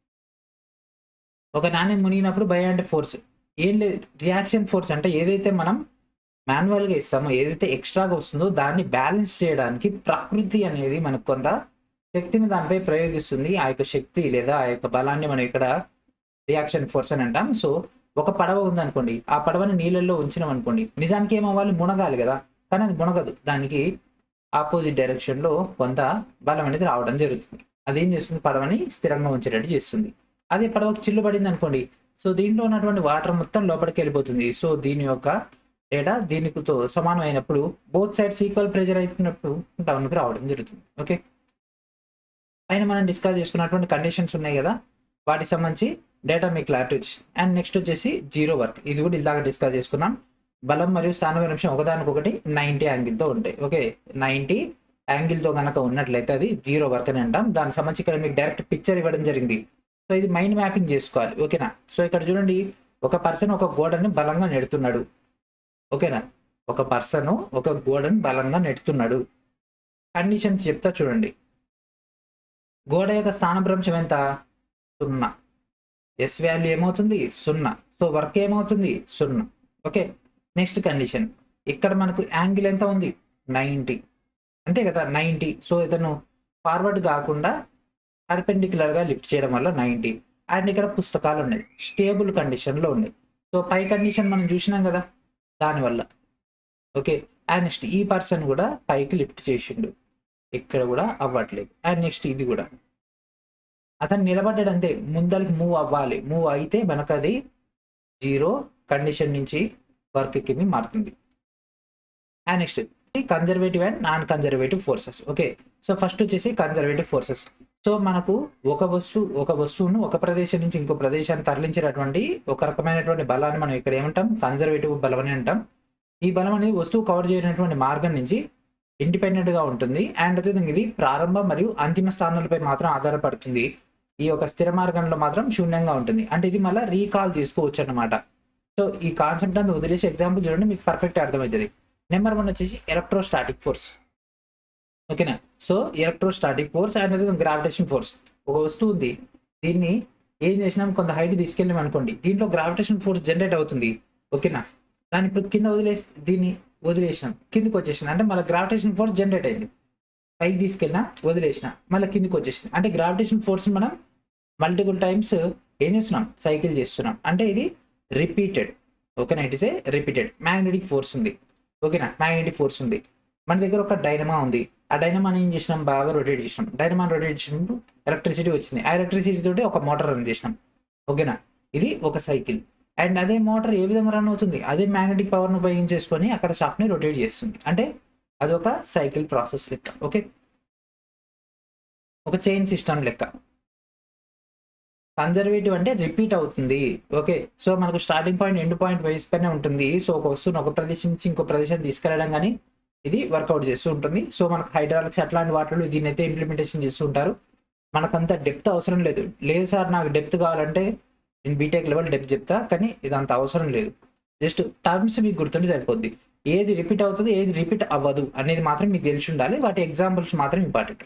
ఒక నాణ్యం మునిగినప్పుడు భయ అంటే ఫోర్స్ ఏం లేదు రియాక్షన్ ఫోర్స్ అంటే ఏదైతే మనం మాన్యువల్గా ఇస్తామో ఏదైతే ఎక్స్ట్రాగా వస్తుందో దాన్ని బ్యాలెన్స్ చేయడానికి ప్రకృతి అనేది మనకు కొంత శక్తిని దానిపై ప్రయోగిస్తుంది ఆ యొక్క శక్తి లేదా ఆ యొక్క బలాన్ని మనం ఇక్కడ రియాక్షన్ ఫోర్స్ అని అంటాం సో ఒక పడవ ఉందనుకోండి ఆ పడవని నీళ్ళల్లో ఉంచినాం అనుకోండి నిజానికి ఏమవ్వాలి మునగాలి కదా కానీ అది మునగదు దానికి ఆపోజిట్ డైరెక్షన్ లో కొంత బలం అనేది రావడం జరుగుతుంది అదేం చేస్తుంది పడవని స్థిరంగా ఉంచేటట్టు చేస్తుంది అదే పడవకి చిల్లు పడింది అనుకోండి సో దీంట్లో ఉన్నటువంటి వాటర్ మొత్తం లోపలికి వెళ్ళిపోతుంది సో దీని యొక్క డేటా దీనితో సమానం అయినప్పుడు బోత్ సైడ్స్ ఈక్వల్ ప్రెజర్ అవుతున్నప్పుడు డౌన్కి రావడం జరుగుతుంది ఓకే పైన మనం డిస్కస్ చేసుకున్నటువంటి కండిషన్స్ ఉన్నాయి కదా వాటికి సంబంధించి డేటా మీకు క్లారిటీ వచ్చింది అండ్ నెక్స్ట్ వచ్చేసి జీరో వర్క్ ఇది కూడా ఇలాగ డిస్కస్ చేసుకున్నాం బలం మరియు స్థాన నిమిషం ఒకదానికొకటి నైంటీ యాంగిల్తో ఉంటాయి ఓకే నైంటీ యాంగిల్తో కనుక ఉన్నట్లయితే అది జీరో వర్క్ అని అంటాం దానికి సంబంధించి ఇక్కడ మీకు డైరెక్ట్ పిక్చర్ ఇవ్వడం జరిగింది సో ఇది మైండ్ మ్యాపింగ్ చేసుకోవాలి ఓకేనా సో ఇక్కడ చూడండి ఒక పర్సన్ ఒక గోడని బలంగా నెడుతున్నాడు ఓకేనా ఒక పర్సన్ ఒక గోడని బలంగా నెడుతున్నాడు కండిషన్స్ చెప్తా చూడండి గోడ యొక్క స్థానభ్రంశం ఎంత సున్నా ఎస్ వాల్యూ ఏమవుతుంది సున్నా సో వర్క్ ఏమవుతుంది సున్నా ఓకే నెక్స్ట్ కండిషన్ ఇక్కడ మనకు యాంగిల్ ఎంత ఉంది నైంటీ అంతే కదా నైంటీ సో ఇతను ఫార్వర్డ్ కాకుండా perpendicular గా లిఫ్ట్ చేయడం వల్ల నైంటీ అండ్ ఇక్కడ పుస్తకాలు ఉన్నాయి స్టేబుల్ కండిషన్లో ఉన్నాయి సో పై కండిషన్ మనం చూసినాం కదా దానివల్ల ఓకే అండ్ నెక్స్ట్ ఈ పర్సన్ కూడా పైకి లిఫ్ట్ చేసిండు ఇక్కడ కూడా అవ్వట్లేదు అండ్ నెక్స్ట్ ఇది కూడా అతను నిలబడ్డాడు అంతే ముందరికి మూవ్ అవ్వాలి మూవ్ అయితే మనకు అది జీరో కండిషన్ నుంచి వర్క్ కింద మారుతుంది and next conservative and non conservative forces okay so first వచ్చేసి కన్జర్వేటివ్ ఫోర్సెస్ సో మనకు ఒక వస్తువు ఒక వస్తువును ఒక ప్రదేశం నుంచి ఇంకో ప్రదేశాన్ని తరలించేటటువంటి ఒక రకమైనటువంటి బలాన్ని మనం ఇక్కడ ఏమంటాం కన్జర్వేటివ్ బలం అని అంటాం ఈ బలం అనేది వస్తువు కవర్ చేయనటువంటి మార్గం నుంచి ఇండిపెండెంట్ గా ఉంటుంది అండ్ అదేవిధంగా ఇది ప్రారంభ మరియు అంతిమ స్థానాలపై మాత్రం ఆధారపడుతుంది ఈ యొక్క స్థిర మార్గంలో మాత్రం శూన్యంగా ఉంటుంది అంటే ఇది మళ్ళీ రీకాల్ చేసుకోవచ్చు అన్నమాట సో ఈ కాన్సెప్ట్ అంతా వదిలేసి ఎగ్జాంపుల్ చూడండి మీకు పర్ఫెక్ట్ అర్థమవుతుంది నెంబర్ వన్ వచ్చేసి ఎలక్ట్రోస్టాటిక్ ఫోర్స్ ఓకేనా so electrostatic force and gravitation force ఒక వస్తువు ఉంది దీన్ని ఏం చేసినాం కొంత హైట్ తీసుకెళ్ళాం అనుకోండి దీంట్లో గ్రావిటేషన్ ఫోర్స్ జనరేట్ అవుతుంది ఓకేనా దాన్ని ఇప్పుడు కింద వదిలేసి దీన్ని వదిలేసినాం కిందకి వచ్చేసింది అంటే మళ్ళీ గ్రావిటేషన్ ఫోర్స్ జనరేట్ అయింది పైకి తీసుకెళ్ళినా వదిలేసిన మళ్ళీ కిందకి వచ్చేసింది అంటే గ్రావిటేషన్ ఫోర్స్ మనం మల్టిపుల్ టైమ్స్ ఏం చేస్తున్నాం సైకిల్ చేస్తున్నాం అంటే ఇది రిపీటెడ్ ఓకేనా it is a repeated magnetic force ఉంది ఓకేనా మ్యాగ్నెటిక్ ఫోర్స్ ఉంది మన దగ్గర ఒక డైనమా ఉంది ఆ డైనమాని ఏం చేసినాం బాగా రొటేట్ చేసినాం డైనమాని రొటేట్ చేసినప్పుడు ఎలక్ట్రిసిటీ వచ్చింది ఆ ఎలక్ట్రిసిటీ తోటి ఒక మోటార్ రన్ చేసినాం ఓకేనా ఇది ఒక సైకిల్ అండ్ అదే మోటార్ ఏ విధంగా రన్ అవుతుంది అదే మ్యాగ్నెటిక్ పవర్ను ఉపయోగించేసుకొని అక్కడ షాప్ని రొటేట్ చేస్తుంది అంటే అదొక సైకిల్ ప్రాసెస్ లెక్క ఓకే ఒక చైన్ సిస్టమ్ లెక్క కన్జర్వేటివ్ అంటే రిపీట్ అవుతుంది ఓకే సో మనకు స్టార్టింగ్ పాయింట్ ఎండ్ పాయింట్ వైస్ పైన ఉంటుంది సో ఒక వస్తువుని ఒక ప్రదేశం నుంచి ఇంకో ప్రదేశం తీసుకెళ్ళడం కానీ ఇది వర్కౌట్ చేస్తూ ఉంటుంది సో మనకు హైడ్రాలిక్స్ అట్లాంటి వాటిలో దీన్ని అయితే ఇంప్లిమెంటేషన్ చేస్తూ ఉంటారు మనకంత డెప్త్ అవసరం లేదు లేదు సార్ నాకు డెప్త్ కావాలంటే నేను బీటెక్ లెవెల్ డెప్త్ చెప్తా కానీ ఇది అంత అవసరం లేదు జస్ట్ టర్మ్స్ మీకు గుర్తుంటే సరిపోద్ది ఏది రిపీట్ అవుతుంది ఏది రిపీట్ అవ్వదు అనేది మాత్రం మీకు తెలిసి ఉండాలి వాటి ఎగ్జాంపుల్స్ మాత్రం important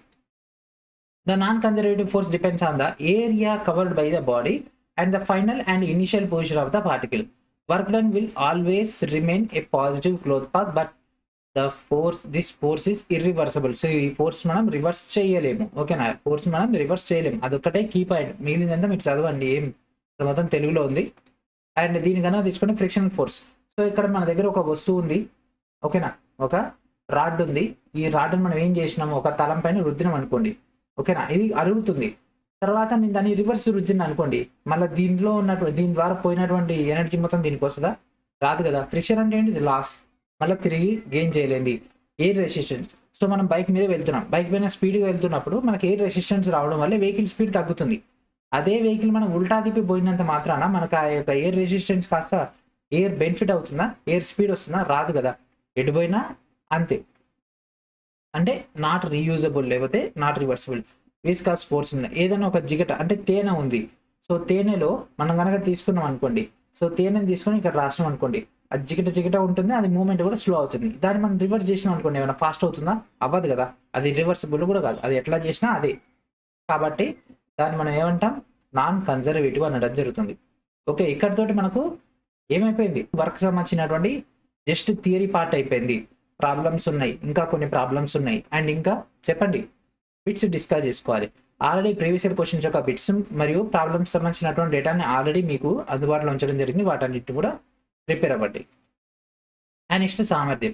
the non conservative force depends on the area covered by the body and the final and initial position of the particle work done will always remain a positive cloth path but the force this force is irreversible so ఈ force మనం reverse చేయలేము ఓకేనా force మనం reverse చేయలేము అదొక్కటే key point మిగిలిందంతా మీరు చదవండి ఏం ఇక్కడ మొత్తం తెలుగులో ఉంది అండ్ దీనికన్నా తీసుకుంటే ఫ్రిక్షన్ ఫోర్స్ సో ఇక్కడ మన దగ్గర ఒక వస్తువు ఉంది ఓకేనా ఒక రాడ్ ఉంది ఈ రాడ్ని మనం ఏం చేసినాము ఒక తలం పైన రుద్దినాం అనుకోండి ఓకేనా ఇది అరుగుతుంది తర్వాత నేను దాన్ని రివర్స్ రుద్దిన అనుకోండి మళ్ళీ దీంట్లో ఉన్నటువంటి దీని ద్వారా పోయినటువంటి ఎనర్జీ మొత్తం దీనికి వస్తుందా రాదు కదా ఫ్రిక్షన్ అంటే ఏంటి లాస్ మళ్ళీ తిరిగి గెయిన్ చేయలేండి ఎయిర్ రెసిస్టెన్స్ సో మనం బైక్ మీద వెళ్తున్నాం బైక్ పైన స్పీడ్గా వెళ్తున్నప్పుడు మనకి ఎయిర్ రెసిస్టెన్స్ రావడం వల్ల వెహికల్ స్పీడ్ తగ్గుతుంది అదే వెహికల్ మనం ఉల్టా తిప్పి పోయినంత మాత్రాన మనకు ఆ యొక్క ఎయిర్ రెసిస్టెన్స్ కాస్త ఎయిర్ బెనిఫిట్ అవుతుందా ఎయిర్ స్పీడ్ వస్తుందా రాదు కదా ఎటు పోయినా అంతే అంటే నాట్ రీయూజబుల్ లేకపోతే నాట్ రివర్సిబుల్ విస్కాస్ స్పోర్ట్స్ ఉన్నాయి ఏదైనా ఒక జిగట అంటే తేనె ఉంది సో తేనెలో మనం కనుక తీసుకున్నాం అనుకోండి సో తేనెని తీసుకొని ఇక్కడ రాసినాం అనుకోండి అది జిగట జిగట ఉంటుంది అది మూమెంట్ కూడా స్లో అవుతుంది దాన్ని మనం రివర్స్ చేసినాం అనుకోండి ఏమైనా ఫాస్ట్ అవుతుందా అవ్వదు కదా అది రివర్సిబుల్ కూడా కాదు అది ఎట్లా చేసినా అదే కాబట్టి దాన్ని మనం ఏమంటాం నాన్ కన్జర్వేటివ్ అనడం జరుగుతుంది ఓకే ఇక్కడతోటి మనకు ఏమైపోయింది వర్క్ సంబంధించినటువంటి జస్ట్ థియరీ పార్ట్ అయిపోయింది ప్రాబ్లమ్స్ ఉన్నాయి ఇంకా కొన్ని ప్రాబ్లమ్స్ ఉన్నాయి అండ్ ఇంకా చెప్పండి బిట్స్ డిస్కస్ చేసుకోవాలి ఆల్రెడీ ప్రీవియస్ ఇయర్ క్వశ్చన్స్ యొక్క బిట్స్ మరియు ప్రాబ్లమ్స్ సంబంధించినటువంటి డేటాని ఆల్రెడీ మీకు అందుబాటులో ఉంచడం జరిగింది వాటన్నిటి కూడా ప్రిపేర్ అవ్వండి అండ్ నెక్స్ట్ సామర్థ్యం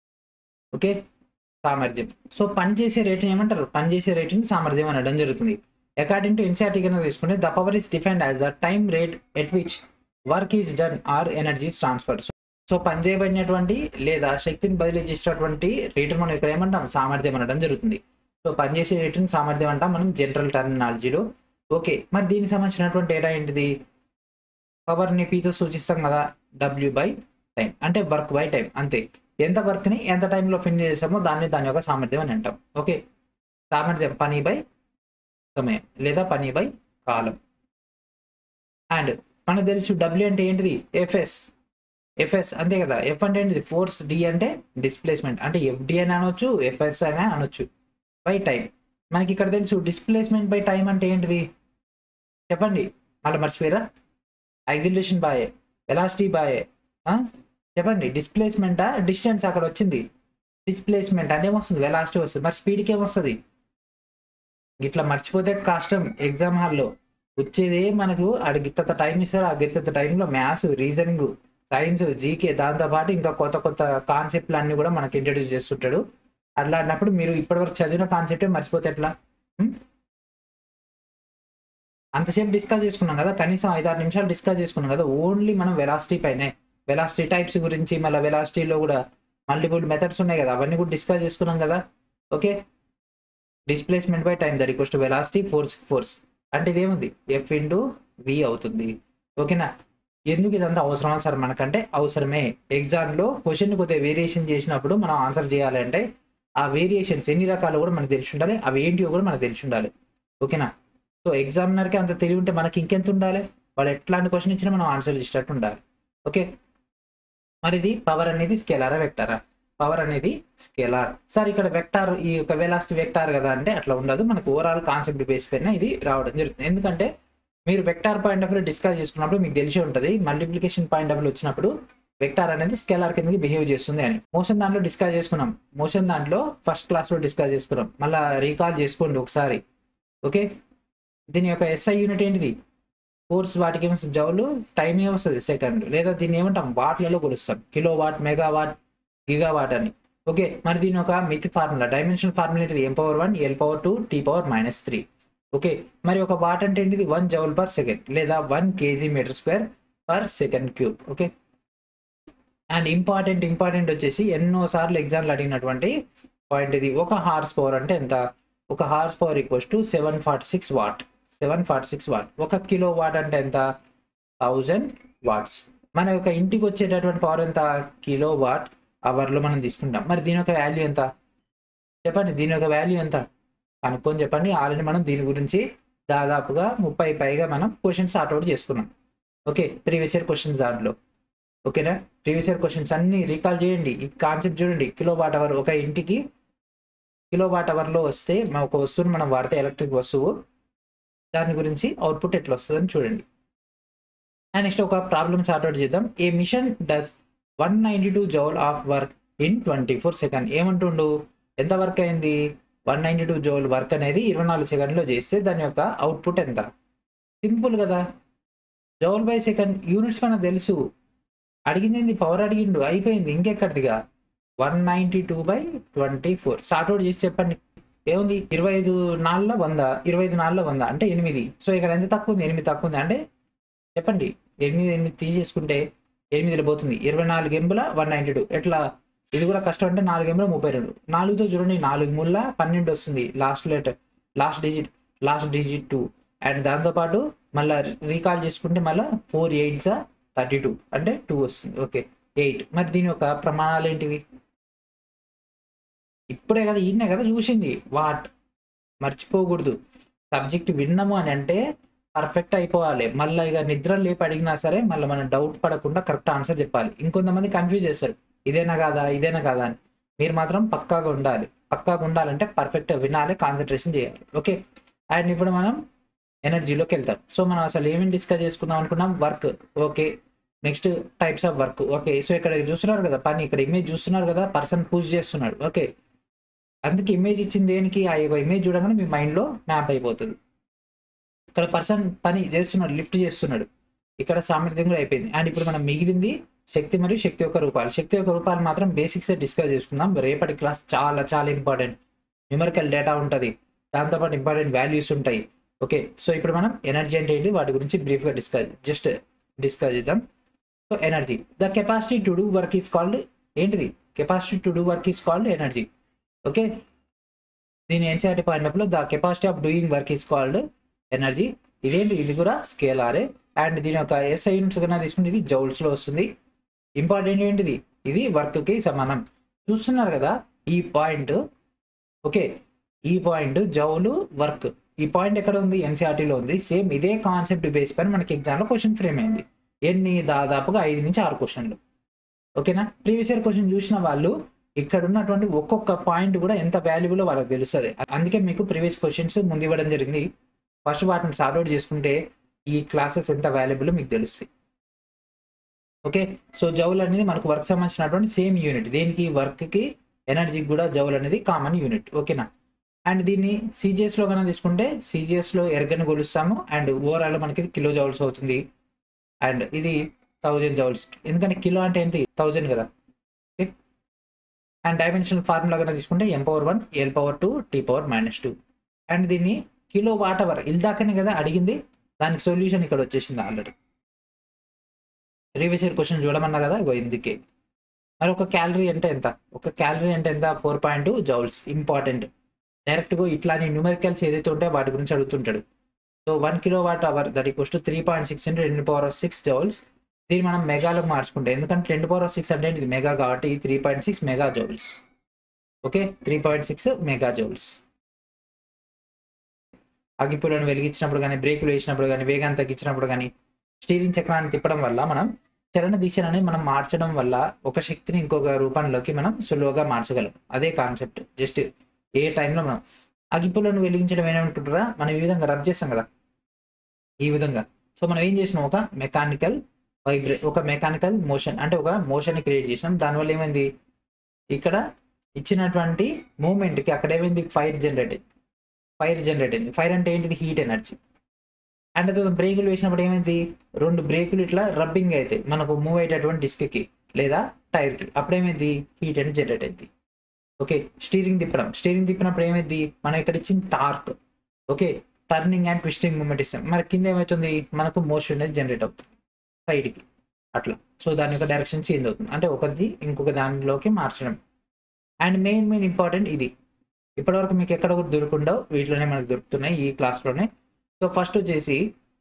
ఓకే సామర్థ్యం సో పనిచేసే రేటింగ్ ఏమంటారు పనిచేసే రేటింగ్ సామర్థ్యం అనడం జరుగుతుంది అకార్డింగ్ టు ఎన్సీఆర్టీ కింద తీసుకుంటే the power is defined as the time rate at which work is done or energy transfer so పనిచేయబడినటువంటి లేదా శక్తిని బదిలీ చేసేటటువంటి రేటును మనం ఇక్కడ ఏమంటాం సామర్థ్యం అనడం జరుగుతుంది సో పనిచేసే రేటుని సామర్థ్యం అంటాం మనం జనరల్ టర్మినాలజీలో ఓకే మరి దీనికి సంబంధించినటువంటి డేటా ఏంటిది పవర్ని పీతో సూచిస్తాం కదా డబ్ల్యూ బై టైం అంటే వర్క్ బై టైం అంతే ఎంత వర్క్ని ఎంత టైంలో ఫినిష్ చేసామో దాన్ని దాని యొక్క సామర్థ్యం అని అంటాం ఓకే సామర్థ్యం పని బై సమయం లేదా పని బై కాలం అండ్ మనకు తెలుసు డబ్ల్యూ అంటే ఏంటిది ఎఫ్ఎస్ ఎఫ్ఎస్ అంతే కదా ఎఫ్ అంటే ఏంటిది ఫోర్స్ డి అంటే డిస్ప్లేస్మెంట్ అంటే ఎఫ్డి అని అనొచ్చు ఎఫ్ఎస్ అని అనొచ్చు బై టైం మనకి ఇక్కడ తెలుసు డిస్ప్లేస్మెంట్ బై టైం అంటే ఏంటిది చెప్పండి మళ్ళీ మర్చిపోయారా యాక్సిలేషన్ బాయే వెలాసిటీ బాయే చెప్పండి డిస్ప్లేస్మెంటా డిస్టెన్స్ అక్కడ వచ్చింది డిస్ప్లేస్మెంట్ అంటే ఏమొస్తుంది వెలాసిటీ వస్తుంది మరి స్పీడ్కి ఏమొస్తుంది ఇట్లా మర్చిపోతే కష్టం ఎగ్జామ్ హాల్లో వచ్చేదే మనకు ఆడ గిత్త టైం ఇస్తారు ఆ గిత్త టైంలో మ్యాథ్స్ రీజనింగ్ సైన్స్ జీకే దాంతోపాటు ఇంకా కొత్త కొత్త కాన్సెప్ట్లు అన్ని కూడా మనకి ఇంట్రడ్యూస్ చేస్తుంటాడు అట్లాంటప్పుడు మీరు ఇప్పటివరకు చదివిన కాన్సెప్టే మర్చిపోతే ఎట్లా ఉం? అంతసేపు డిస్కస్ చేసుకున్నాం కదా కనీసం ఐదారు నిమిషాలు డిస్కస్ చేసుకున్నాం కదా ఓన్లీ మనం వెలాసిటీ పైనే వెలాసిటీ టైప్స్ గురించి మళ్ళీ వెలాసిటీలో కూడా మల్టిపుల్ మెథడ్స్ ఉన్నాయి కదా అవన్నీ కూడా డిస్కస్ చేసుకున్నాం కదా okay displacement by time that equals to velocity force force అంటే ఇదేముంది ఎఫ్ ఇంటూ వి అవుతుంది ఓకేనా ఎందుకు ఇదంతా అవసరమా సార్ మనకంటే అవసరమే ఎగ్జామ్లో క్వశ్చన్ కొద్దిగా వేరియేషన్ చేసినప్పుడు మనం ఆన్సర్ చేయాలంటే ఆ వేరియేషన్స్ ఎన్ని రకాలు కూడా మనకు తెలిసి ఉండాలి అవి ఏంటివో కూడా మనకు తెలిసి ఉండాలి ఓకేనా సో ఎగ్జామినర్కి అంత తెలివి ఉంటే మనకి ఇంకెంత ఉండాలి వాళ్ళు ఎట్లాంటి క్వశ్చన్ ఇచ్చినా మనం ఆన్సర్ చేసేటట్టు ఉండాలి ఓకే మరి ఇది పవర్ అనేది స్కేలారా వెక్టారా పవర్ అనేది స్కేలార్ సార్ ఇక్కడ వెక్టార్ ఈ యొక్క వెలాసిటీ వెక్టార్ కదా అంటే అట్లా ఉండదు మనకు ఓవరాల్ కాన్సెప్ట్ బేస్ పైన ఇది రావడం జరుగుతుంది ఎందుకంటే మీరు vector point of view discuss చేసుకున్నప్పుడు మీకు తెలిసి ఉంటుంది మల్టిప్లికేషన్ పాయింట్ ఆఫ్ వ్యూ వచ్చినప్పుడు వెక్టార్ అనేది స్కేలార్ కిందకి బిహేవ్ చేస్తుంది అని మోషన్ దాంట్లో డిస్కస్ చేసుకున్నాం మోషన్ దాంట్లో ఫస్ట్ క్లాస్లో డిస్కస్ చేసుకున్నాం మళ్ళీ రీకాల్ చేసుకోండి ఒకసారి ఓకే దీని యొక్క ఎస్ఐ యూనిట్ ఏంటిది ఫోర్స్ వాటికి ఏమొస్తుంది జౌలు టైం ఏమొస్తుంది సెకండ్ లేదా దీన్ని ఏమంటాం వాట్లలో కొలుస్తాం kilowatt megawatt gigawatt అని ఓకే మరి దీని ఒక మితి ఫార్ములా డైమెన్షన్ ఫార్ములా ఏంటిది M power one L power two T power minus three okay మరి ఒక వాట్ అంటే ఏంటిది వన్ జౌల్ పర్ సెకండ్ లేదా one kg metre square per second cube okay and important important వచ్చేసి ఎన్నో సార్లు ఎగ్జామ్లు అడిగినటువంటి పాయింట్ ఇది ఒక హార్స్ పవర్ అంటే ఎంత ఒక horsepower equals to seven forty six watt seven forty six watt ఒక కిలో వాట్ అంటే ఎంత థౌజండ్ వాట్స్ మన యొక్క ఇంటికి వచ్చేటటువంటి పవర్ ఎంత కిలో వాట్ అవర్లో మనం తీసుకుంటాం మరి దీని యొక్క వాల్యూ ఎంత చెప్పండి దీని యొక్క వాల్యూ ఎంత కనుక్కొని చెప్పండి ఆల్రెడీ మనం దీని గురించి దాదాపుగా ముప్పై పైగా మనం క్వశ్చన్స్ అవుట్ చేసుకున్నాం ఓకే ప్రీవియస్ ఇయర్ క్వశ్చన్స్ దాంట్లో ఓకేనా ప్రీవియస్ ఇయర్ క్వశ్చన్స్ అన్ని రీకాల్ చేయండి ఈ కాన్సెప్ట్ చూడండి కిలో వాట్ అవర్ ఒక ఇంటికి కిలో వాట్ అవర్లో వస్తే మన ఒక వస్తువుని మనం వాడితే ఎలక్ట్రిక్ వస్తువు దాని గురించి అవుట్పుట్ ఎట్లా వస్తుందని చూడండి అండ్ నెక్స్ట్ ఒక ప్రాబ్లమ్ సార్ట్అవుట్ చేద్దాం a machine does one ninety two joule of work in twenty four second ఏమంటుండు ఎంత వర్క్ అయింది one ninety two joule work అనేది ఇరవై నాలుగు సెకండ్లో చేస్తే దాని యొక్క అవుట్పుట్ ఎంత సింపుల్ కదా జౌల్ బై సెకండ్ యూనిట్స్ మనకు తెలుసు అడిగింది పవర్ అడిగిండు అయిపోయింది ఇంకెక్కడిదిగా one ninety two by twenty four sort out చేసి చెప్పండి ఏముంది ఇరవై ఐదు నాలుగులో వంద ఇరవై ఐదు నాలుగులో వంద అంటే ఎనిమిది సో ఇక్కడ ఎంత తక్కువ ఉంది ఎనిమిది తక్కువ ఉంది అంటే చెప్పండి ఎనిమిది ఎనిమిది తీసేసుకుంటే ఎనిమిదిలో పోతుంది ఇరవై నాలుగు ఎంబుల వన్ నైంటీ టూ ఎట్లా ఇది కూడా కష్టం అంటే నాలుగు ఎంబుల ముప్పై రెండు నాలుగుతో చూడండి నాలుగు ముళ్ళ పన్నెండు వస్తుంది last letter last digit last digit two and దాంతోపాటు మళ్ళీ రీకాల్ చేసుకుంటే మళ్ళీ ఫోర్ ఎయిట్సా థర్టీ టూ అంటే టూ వస్తుంది ఓకే ఎయిట్ మరి దీని యొక్క ప్రమాణాలు ఏంటివి ఇప్పుడే కదా ఈయనే కదా చూసింది వాట్ మర్చిపోకూడదు సబ్జెక్ట్ విన్నాము అని అంటే పర్ఫెక్ట్ అయిపోవాలి మళ్ళీ ఇక నిద్ర లేపి అడిగినా సరే మళ్ళీ మనం డౌట్ పడకుండా కరెక్ట్ ఆన్సర్ చెప్పాలి ఇంకొంతమంది కన్ఫ్యూజ్ చేస్తారు ఇదేనా కాదా ఇదేనా కాదా అని మీరు మాత్రం పక్కాగా ఉండాలి పక్కాగా ఉండాలంటే పర్ఫెక్ట్ వినాలి కాన్సన్ట్రేషన్ చేయాలి ఓకే అండ్ ఇప్పుడు మనం ఎనర్జీలోకి వెళ్తాం సో మనం అసలు ఏమేమి డిస్కస్ చేసుకుందాం అనుకున్నాం work okay next types of work okay so ఇక్కడ చూస్తున్నారు కదా పని ఇక్కడ ఇమేజ్ చూస్తున్నారు కదా పర్సన్ పూజ చేస్తున్నాడు ఓకే అందుకే ఇమేజ్ ఇచ్చింది దేనికి ఆ యొక్క ఇమేజ్ చూడగానే మీ మైండ్లో మ్యాప్ అయిపోతుంది ఇక్కడ పర్సన్ పని చేస్తున్నాడు లిఫ్ట్ చేస్తున్నాడు ఇక్కడ సామర్థ్యం కూడా అయిపోయింది అండ్ ఇప్పుడు మనం మిగిలింది శక్తి మరియు శక్తి యొక్క రూపాలు శక్తి యొక్క రూపాలు మాత్రం బేసిక్స్ డిస్కస్ చేసుకుందాం రేపటి క్లాస్ చాలా చాలా ఇంపార్టెంట్ న్యూమరికల్ డేటా ఉంటుంది దాంతోపాటు ఇంపార్టెంట్ వాల్యూస్ ఉంటాయి ఓకే సో ఇప్పుడు మనం ఎనర్జీ అంటే ఏంటి వాటి గురించి బ్రీఫ్గా డిస్కస్ జస్ట్ డిస్కస్ చేద్దాం so energy the capacity to do work is called ఏంటిది capacity to do work is called energy okay దీని NCERT point the capacity of doing work is called energy ఇదేంటి ఇది కూడా స్కేలారే అండ్ దీని యొక్క SI units కన్నా తీసుకుంటే ఇది జౌల్స్ లో వస్తుంది ఇంపార్టెంట్ ఏంటిది ఇది వర్క్ కి సమానం చూస్తున్నారు కదా ఈ పాయింట్ ఓకే ఈ పాయింట్ జౌలు వర్క్ ఈ పాయింట్ ఎక్కడ ఉంది NCERT లో ఉంది సేమ్ ఇదే కాన్సెప్ట్ బేస్ పైన మనకి ఎగ్జామ్ లో క్వశ్చన్ ఫ్రేమ్ అయింది ఎన్ని దాదాపుగా ఐదు నుంచి ఆరు క్వశ్చన్లు ఓకేనా ప్రీవియస్ ఇయర్ క్వశ్చన్ చూసిన వాళ్ళు ఇక్కడ ఉన్నటువంటి ఒక్కొక్క పాయింట్ కూడా ఎంత వాల్యుబుల్ వాళ్ళకి తెలుస్తుంది అందుకే మీకు ప్రీవియస్ క్వశ్చన్స్ ముందు ఇవ్వడం జరిగింది ఫస్ట్ వాటిని సార్ట్అవుట్ చేసుకుంటే ఈ క్లాసెస్ ఎంత వాల్యుబుల్ మీకు తెలుస్తాయి ఓకే సో జౌల్ అనేది మనకు వర్క్ సంబంధించినటువంటి సేమ్ యూనిట్ దీనికి వర్క్ కి ఎనర్జీకి కూడా జౌల్ అనేది కామన్ యూనిట్ ఓకేనా అండ్ దీన్ని CGS లో కన్నా తీసుకుంటే CGS లో ఎర్గని కొలుస్తాము అండ్ ఓవరాల్ మనకి కిలో జౌల్స్ అవుతుంది అండ్ ఇది థౌజండ్ జౌల్స్ ఎందుకంటే కిలో అంటే ఏంటి థౌజండ్ కదా ఓకే అండ్ డైమెన్షనల్ ఫార్ములా కన్నా తీసుకుంటే M power one L power two T power minus two and దీన్ని కిలో వాట్ అవర్ ఇల్దాకనే కదా అడిగింది దానికి సొల్యూషన్ ఇక్కడ వచ్చేసింది ఆల్రెడీ ప్రీవియస్ ఇయర్ క్వశ్చన్ చూడమన్నా కదా ఇగో ఇందుకే మరి ఒక క్యాలరీ అంటే ఎంత ఒక క్యాలరీ అంటే ఎంత four point two joules important డైరెక్ట్గా ఇట్లాంటి న్యూమెరికల్స్ ఏదైతే ఉంటాయో వాటి గురించి అడుగుతుంటాడు so one kilo watt hour that equals to three point six into ten power of six joules దీన్ని మనం మెగాలో మార్చుకుంటాం ఎందుకంటే టెన్ పవర్ ఆఫ్ సిక్స్ అంటే ఇది మెగా కాబట్టి three point six mega joules okay three point six mega joules అగ్గిపులను వెలిగించినప్పుడు కానీ బ్రేకులు వేసినప్పుడు కానీ వేగాన్ని తగ్గించినప్పుడు కానీ స్టీరింగ్ చక్రాన్ని తిప్పడం వల్ల మనం చలన దిశలని మనం మార్చడం వల్ల ఒక శక్తిని ఇంకొక రూపంలోకి మనం సులువుగా మార్చగలం అదే కాన్సెప్ట్ జస్ట్ ఏ టైంలో మనం అగ్గిపులను వెలిగించడం ఏమనుకుంటారా మనం ఈ విధంగా రబ్ చేస్తాం కదా ఈ విధంగా సో మనం ఏం చేసినాం ఒక మెకానికల్ వైబ్రే ఒక మెకానికల్ మోషన్ అంటే ఒక మోషన్ క్రియేట్ చేసినాం దానివల్ల ఏమైంది ఇక్కడ ఇచ్చినటువంటి మూమెంట్కి అక్కడ ఏమైంది ఫైర్ జనరేట్ అయింది ఫైర్ జనరేట్ అయింది ఫైర్ అంటే ఏంటిది హీట్ ఎనర్జీ అండ్ తర్వాత బ్రేకులు వేసినప్పుడు ఏమైంది రెండు బ్రేకులు ఇట్లా రబ్బింగ్ అవుతాయి మనకు మూవ్ అయ్యేటటువంటి డిస్క్కి లేదా టైర్కి అప్పుడేమైంది హీట్ అనేది జనరేట్ అయింది ఓకే స్టీరింగ్ తిప్పడం స్టీరింగ్ తిప్పినప్పుడు ఏమైంది మనం ఇక్కడ ఇచ్చిన torque okay turning and twisting moment ఇస్తాం మరి కింద ఏమవుతుంది మనకు మోషన్ అనేది జనరేట్ అవుతుంది సైడ్కి అట్లా సో దాని యొక్క డైరెక్షన్ చేంజ్ అవుతుంది అంటే ఒకటి ఇంకొక దానిలోకి మార్చడం అండ్ మెయిన్ మెయిన్ ఇంపార్టెంట్ ఇది ఇప్పటివరకు మీకు ఎక్కడ కూడా దొరుకుండవు వీటిలోనే మనకు దొరుకుతున్నాయి ఈ క్లాస్లోనే సో ఫస్ట్ వచ్చేసి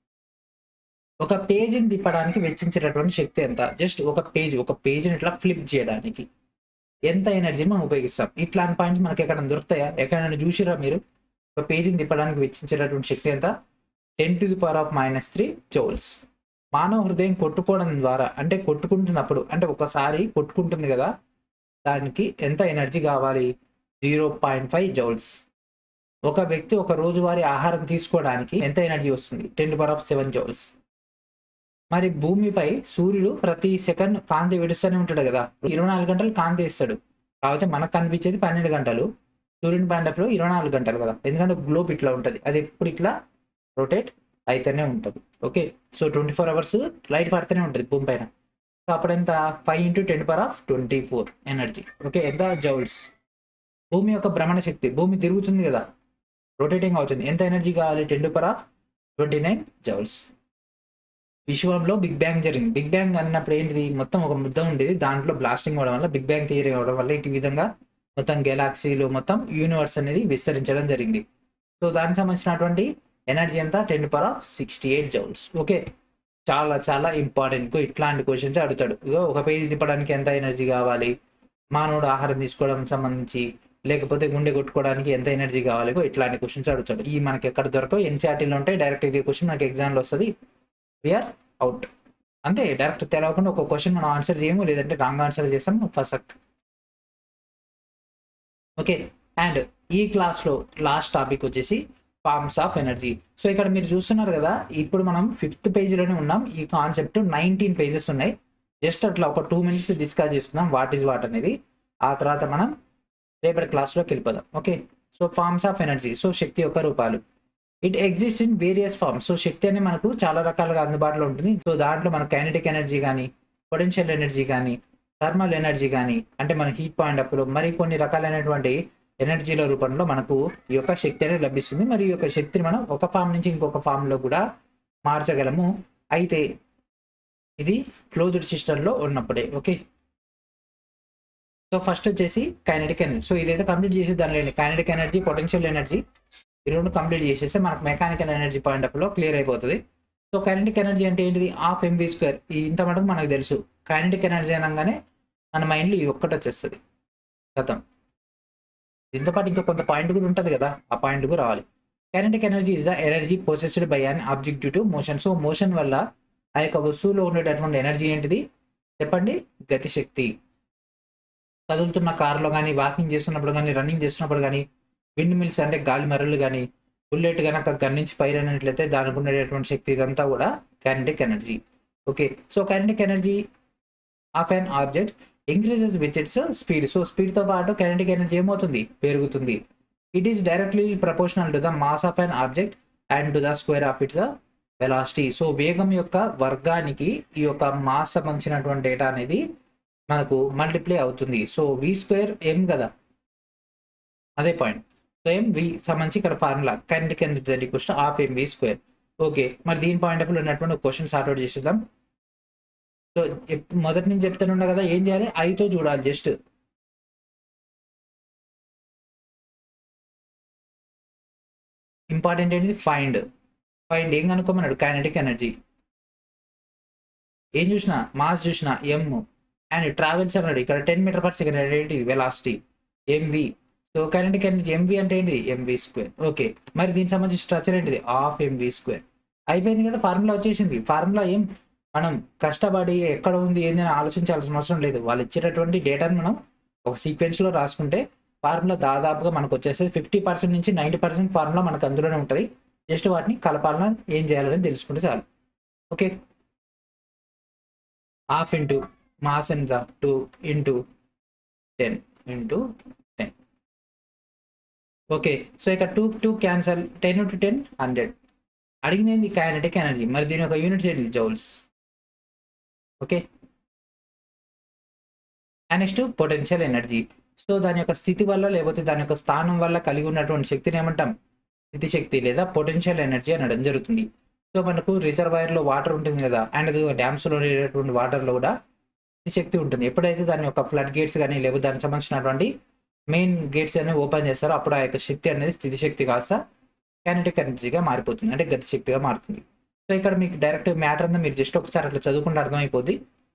ఒక పేజీని తిప్పడానికి వెచ్చించేటటువంటి శక్తి ఎంత జస్ట్ ఒక పేజ్ ఒక పేజీని ఇట్లా ఫ్లిప్ చేయడానికి ఎంత ఎనర్జీని మనం ఉపయోగిస్తాం ఇట్లాంటి పాయింట్స్ మనకి ఎక్కడ దొరుకుతాయా ఎక్కడైనా చూసిరా మీరు ఒక పేజీని తిప్పడానికి వెచ్చించేటటువంటి శక్తి ఎంత ten to the power of minus three joules మానవ హృదయం కొట్టుకోవడం ద్వారా అంటే కొట్టుకుంటున్నప్పుడు అంటే ఒకసారి కొట్టుకుంటుంది కదా దానికి ఎంత ఎనర్జీ కావాలి జీరో పాయింట్ ఫైవ్ జౌల్స్ ఒక వ్యక్తి ఒక రోజువారీ ఆహారం తీసుకోవడానికి ఎంత ఎనర్జీ వస్తుంది ten power of seven joules మరి భూమిపై సూర్యుడు ప్రతి సెకండ్ కాంతి విడుస్తూనే ఉంటాడు కదా ఇరవై నాలుగు గంటలు కాంతి ఇస్తాడు కాకపోతే మనకు కనిపించేది పన్నెండు గంటలు సూర్యుని పడినప్పుడు ఇరవై నాలుగు గంటలు కదా ఎందుకంటే గ్లోబ్ ఇట్లా ఉంటుంది అది ఎప్పుడు ఇట్లా రొటేట్ అయితేనే ఉంటుంది okay so twenty four hours light పడుతూనే ఉంటుంది భూమి పైన సో అప్పుడు ఎంత five into ten power of twenty four energy okay ఎంత జౌల్స్ భూమి యొక్క భ్రమణ శక్తి భూమి తిరుగుతుంది కదా రొటేటింగ్ అవుతుంది ఎంత ఎనర్జీ కావాలి ten to power of twenty nine joules విశ్వంలో బిగ్ బ్యాంగ్ జరిగింది బిగ్ బ్యాంగ్ అన్నప్పుడు ఏంటిది మొత్తం ఒక ముద్ద ఉండేది దాంట్లో బ్లాస్టింగ్ అవడం వల్ల బిగ్ బ్యాంగ్ థియరీ అవడం వల్ల ఇటు విధంగా మొత్తం గెలాక్సీలు మొత్తం యూనివర్స్ అనేది విస్తరించడం జరిగింది సో దానికి సంబంధించినటువంటి ఎనర్జీ ఎంత ten power of sixty eight joules okay చాలా చాలా ఇంపార్టెంట్ ఇట్లాంటి క్వశ్చన్స్ అడుగుతాడు ఇగో ఒక పేజీ తిప్పడానికి ఎంత ఎనర్జీ కావాలి మానవుడు ఆహారం తీసుకోవడం సంబంధించి లేకపోతే గుండె కొట్టుకోవడానికి ఎంత ఎనర్జీ కావాలి ఇగో ఇట్లాంటి క్వశ్చన్స్ అడుగుతాడు ఈ మనకి ఎక్కడ దొరకవు ఎన్సీఆర్టీలో ఉంటాయి డైరెక్ట్ ఇది క్వశ్చన్ మనకి ఎగ్జామ్లో వస్తుంది వీఆర్ అవుట్ అంతే డైరెక్ట్ తెలవకుండా ఒక క్వశ్చన్ మనం ఆన్సర్ చేయము లేదంటే రాంగ్ ఆన్సర్ చేస్తాం ఫస్ట్ ఓకే అండ్ ఈ క్లాస్లో లాస్ట్ టాపిక్ వచ్చేసి ఫార్మ్స్ ఆఫ్ ఎనర్జీ సో ఇక్కడ మీరు చూస్తున్నారు కదా ఇప్పుడు మనం ఫిఫ్త్ పేజీలోనే ఉన్నాం ఈ కాన్సెప్ట్ నైన్టీన్ పేజెస్ ఉన్నాయి జస్ట్ అట్లా ఒక టూ మినిట్స్ డిస్కస్ చేసుకుందాం వాట్ ఈజ్ వాట్ అనేది ఆ తర్వాత మనం రేపటి క్లాస్లోకి వెళ్ళిపోదాం okay so forms of energy so శక్తి యొక్క రూపాలు it exist in various forms so శక్తి అనేది మనకు చాలా రకాలుగా అందుబాటులో ఉంటుంది సో దాంట్లో మన కైనటిక్ ఎనర్జీ కానీ పొటెన్షియల్ ఎనర్జీ కానీ థర్మల్ ఎనర్జీ కానీ అంటే మన హీట్ పాయింట్ అప్పుడు మరి కొన్ని రకాలైనటువంటి ఎనర్జీల రూపంలో మనకు ఈ యొక్క శక్తి అనేది లభిస్తుంది మరి ఈ యొక్క శక్తిని మనం ఒక ఫామ్ నుంచి ఇంకొక ఫామ్ లో కూడా మార్చగలము అయితే ఇది క్లోజ్డ్ సిస్టంలో ఉన్నప్పుడే ఓకే సో ఫస్ట్ వచ్చేసి కైనటిక్ ఎనర్జీ సో ఇదైతే కంప్లీట్ చేసి దానిలో కైనటిక్ ఎనర్జీ పొటెన్షియల్ ఎనర్జీ ఈ రెండు కంప్లీట్ చేసేస్తే మనకు మెకానికల్ ఎనర్జీ పాయింట్ ఆఫ్ లో క్లియర్ అయిపోతుంది సో కైనటిక్ ఎనర్జీ అంటే ఏంటిది హాఫ్ ఎంబీ స్క్వేర్ ఇంత మటుకు మనకు తెలుసు కైనటిక్ ఎనర్జీ అనగానే మన మైండ్లో ఈ ఒక్కటి వచ్చేస్తుంది గతం దీంతో పాటు ఇంకా కొంత పాయింట్ కూడా ఉంటుంది కదా ఆ పాయింట్ కూడా రావాలి kinetic energy is the energy possessed by an object due to motion so motion వల్ల ఆ యొక్క వస్తువులో ఉండేటటువంటి ఎనర్జీ ఏంటిది చెప్పండి గతిశక్తి కదులుతున్న కారులో కానీ వాకింగ్ చేస్తున్నప్పుడు కానీ రన్నింగ్ చేస్తున్నప్పుడు కానీ విండ్ మిల్స్ అంటే గాలి మరలు కానీ బుల్లెట్ కనుక గన్నించి పైరైనట్లయితే దానికి ఉండేటటువంటి శక్తి ఇదంతా కూడా kinetic energy okay so kinetic energy of an object increases with its speed so స్పీడ్తో పాటు కైనటిక్ ఎనర్జీ ఏమవుతుంది పెరుగుతుంది it is directly proportional to the mass of an object and to the square of its velocity so వేగం యొక్క వర్గానికి ఈ యొక్క mass సంబంధించినటువంటి డేటా అనేది మనకు మల్టిప్లై అవుతుంది సో వి స్క్వేర్ ఏం కదా అదే పాయింట్ సో ఏం వి సంబంధించి ఇక్కడ formula kinetic energy equals half M V square okay మరి దీని పాయింట్ ఆఫ్ ఉన్నటువంటి క్వశ్చన్ సార్ట్ అవుట్ చేసేద్దాం సో మొదటి నుంచి చెప్తానున్నా కదా ఏం చేయాలి ఐతో చూడాలి జస్ట్ ఇంపార్టెంట్ ఏంటిది ఫైండ్ ఫైండ్ ఏం కనుక్కోమన్నాడు కైనటిక్ ఎనర్జీ ఏం చూసినా మాస్ చూసినా ఎమ్ అండ్ ట్రావెల్స్ అన్నాడు ఇక్కడ టెన్ మీటర్ పర్ సెకండ్ ఏంటి velocity M V so kinetic energy M V అంటే ఏంటిది ఎంవి స్క్వేర్ ఓకే మరి దీనికి సంబంధించి స్ట్రక్చర్ ఏంటిది హాఫ్ ఎంవి స్క్వేర్ అయిపోయింది కదా ఫార్ములా వచ్చేసింది ఫార్ములా ఏం మనం కష్టపడి ఎక్కడ ఉంది ఏంది అని ఆలోచించాల్సిన అవసరం లేదు వాళ్ళు ఇచ్చేటటువంటి డేటాను మనం ఒక సీక్వెన్స్లో రాసుకుంటే ఫార్ములా దాదాపుగా మనకు వచ్చేస్తుంది ఫిఫ్టీ పర్సెంట్ నుంచి నైంటీ పర్సెంట్ ఫార్ములా మనకు అందులోనే ఉంటుంది జస్ట్ వాటిని కలపాలన్నా ఏం చేయాలని తెలుసుకుంటే చాలు ఓకే హాఫ్ ఇంటూ మాస్ ఎంత two into ten into ten okay so ఇక two two cancel ten into ten hundred అడిగింది కైనటిక్ ఎనర్జీ మరి దీని యొక్క యూనిట్స్ ఏంటి joules okay next potential energy so దాని యొక్క స్థితి వల్ల లేకపోతే దాని యొక్క స్థానం వల్ల కలిగి ఉన్నటువంటి శక్తిని ఏమంటాం స్థితి శక్తి లేదా పొటెన్షియల్ ఎనర్జీ అనడం జరుగుతుంది సో మనకు రిజర్వాయర్ లో వాటర్ ఉంటుంది కదా అండ్ అది డ్యామ్స్ లో ఉండేటటువంటి వాటర్ లో కూడా స్థితి శక్తి ఉంటుంది ఎప్పుడైతే దాని యొక్క ఫ్లడ్ గేట్స్ కానీ లేకపోతే దానికి సంబంధించినటువంటి మెయిన్ గేట్స్ అనేవి ఓపెన్ చేస్తారో అప్పుడు ఆ యొక్క శక్తి అనేది స్థితి శక్తి కాస్త కైనటిక్ ఎనర్జీగా మారిపోతుంది అంటే గతి శక్తిగా మారుతుంది సో ఇక్కడ మీకు డైరెక్ట్ మ్యాటర్ అంతా మీరు జస్ట్ ఒకసారి అట్లా చదువుకుంటే అర్థమైపోద్ది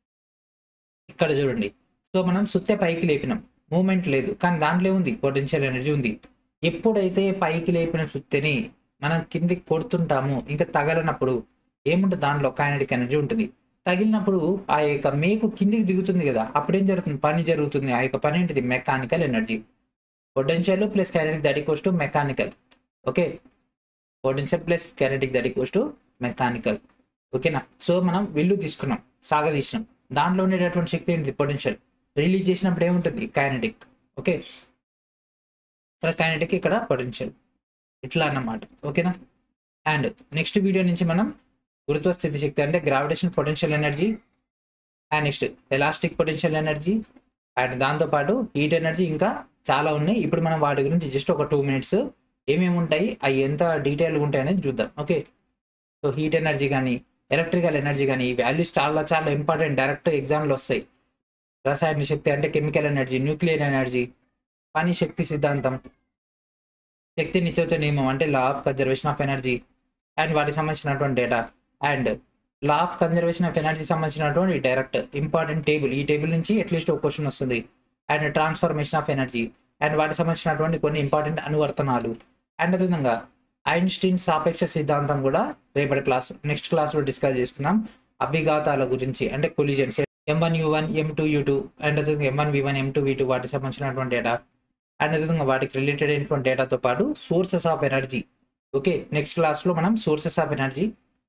ఇక్కడ చూడండి సో మనం సుత్తే పైకి లేపినాం మూమెంట్ లేదు కానీ దాంట్లో ఉంది పొటెన్షియల్ ఎనర్జీ ఉంది ఎప్పుడైతే పైకి లేపిన సుత్తెని మనం కిందికి కొడుతుంటాము ఇంకా తగలనప్పుడు ఏముంటుంది దాంట్లో కైనటిక్ ఎనర్జీ ఉంటుంది తగిలినప్పుడు ఆ యొక్క మేకు కిందికి దిగుతుంది కదా అప్పుడేం జరుగుతుంది పని జరుగుతుంది ఆ యొక్క పని ఏంటిది mechanical energy potential plus kinetic that equals to mechanical okay potential plus kinetic that equals to mechanical ఓకేనా సో మనం విల్లు తీసుకున్నాం సాగదీసినాం దాంట్లో ఉండేటటువంటి శక్తి ఏంటి పొటెన్షియల్ రిలీజ్ చేసినప్పుడు ఏముంటుంది కైనటిక్ ఓకే ఇక్కడ కైనటిక్ ఇక్కడ పొటెన్షియల్ ఇట్లా అన్నమాట ఓకేనా అండ్ నెక్స్ట్ వీడియో నుంచి మనం గురుత్వ స్థితి శక్తి అంటే gravitation potential energy and next elastic potential energy and దాంతోపాటు హీట్ ఎనర్జీ ఇంకా చాలా ఉన్నాయి ఇప్పుడు మనం వాటి గురించి జస్ట్ ఒక టూ మినిట్స్ ఏమేమి ఉంటాయి అవి ఎంత డీటెయిల్గా ఉంటాయి అనేది చూద్దాం ఓకే సో హీట్ ఎనర్జీ కానీ ఎలక్ట్రికల్ ఎనర్జీ కానీ ఈ వాల్యూస్ చాలా చాలా ఇంపార్టెంట్ డైరెక్ట్ ఎగ్జామ్లో వస్తాయి రసాయన శక్తి అంటే కెమికల్ ఎనర్జీ న్యూక్లియర్ ఎనర్జీ పని శక్తి సిద్ధాంతం శక్తి నిత్యత నియమం అంటే law of conservation of energy and వాటికి సంబంధించినటువంటి data and law of conservation of energy సంబంధించినటువంటి డైరెక్ట్ ఇంపార్టెంట్ టేబుల్ ఈ టేబుల్ నుంచి అట్లీస్ట్ ఒక క్వశ్చన్ వస్తుంది and transformation of energy and వాటికి సంబంధించినటువంటి కొన్ని ఇంపార్టెంట్ అనువర్తనాలు అండ్ అదేవిధంగా ఐన్స్టీన్ సాపేక్ష సిద్ధాంతం కూడా రేపటి క్లాస్ నెక్స్ట్ క్లాస్లో డిస్కస్ చేసుకుందాం అభిఘాతాల గురించి అంటే collisions M one U one M two U two and అదేవిధంగా M one V one M two V two వాటికి సంబంధించినటువంటి డేటా అండ్ అదేవిధంగా వాటికి రిలేటెడ్ అయినటువంటి డేటాతో పాటు sources of energy okay next క్లాస్లో మనం సోర్సెస్ ఆఫ్ ఎనర్జీ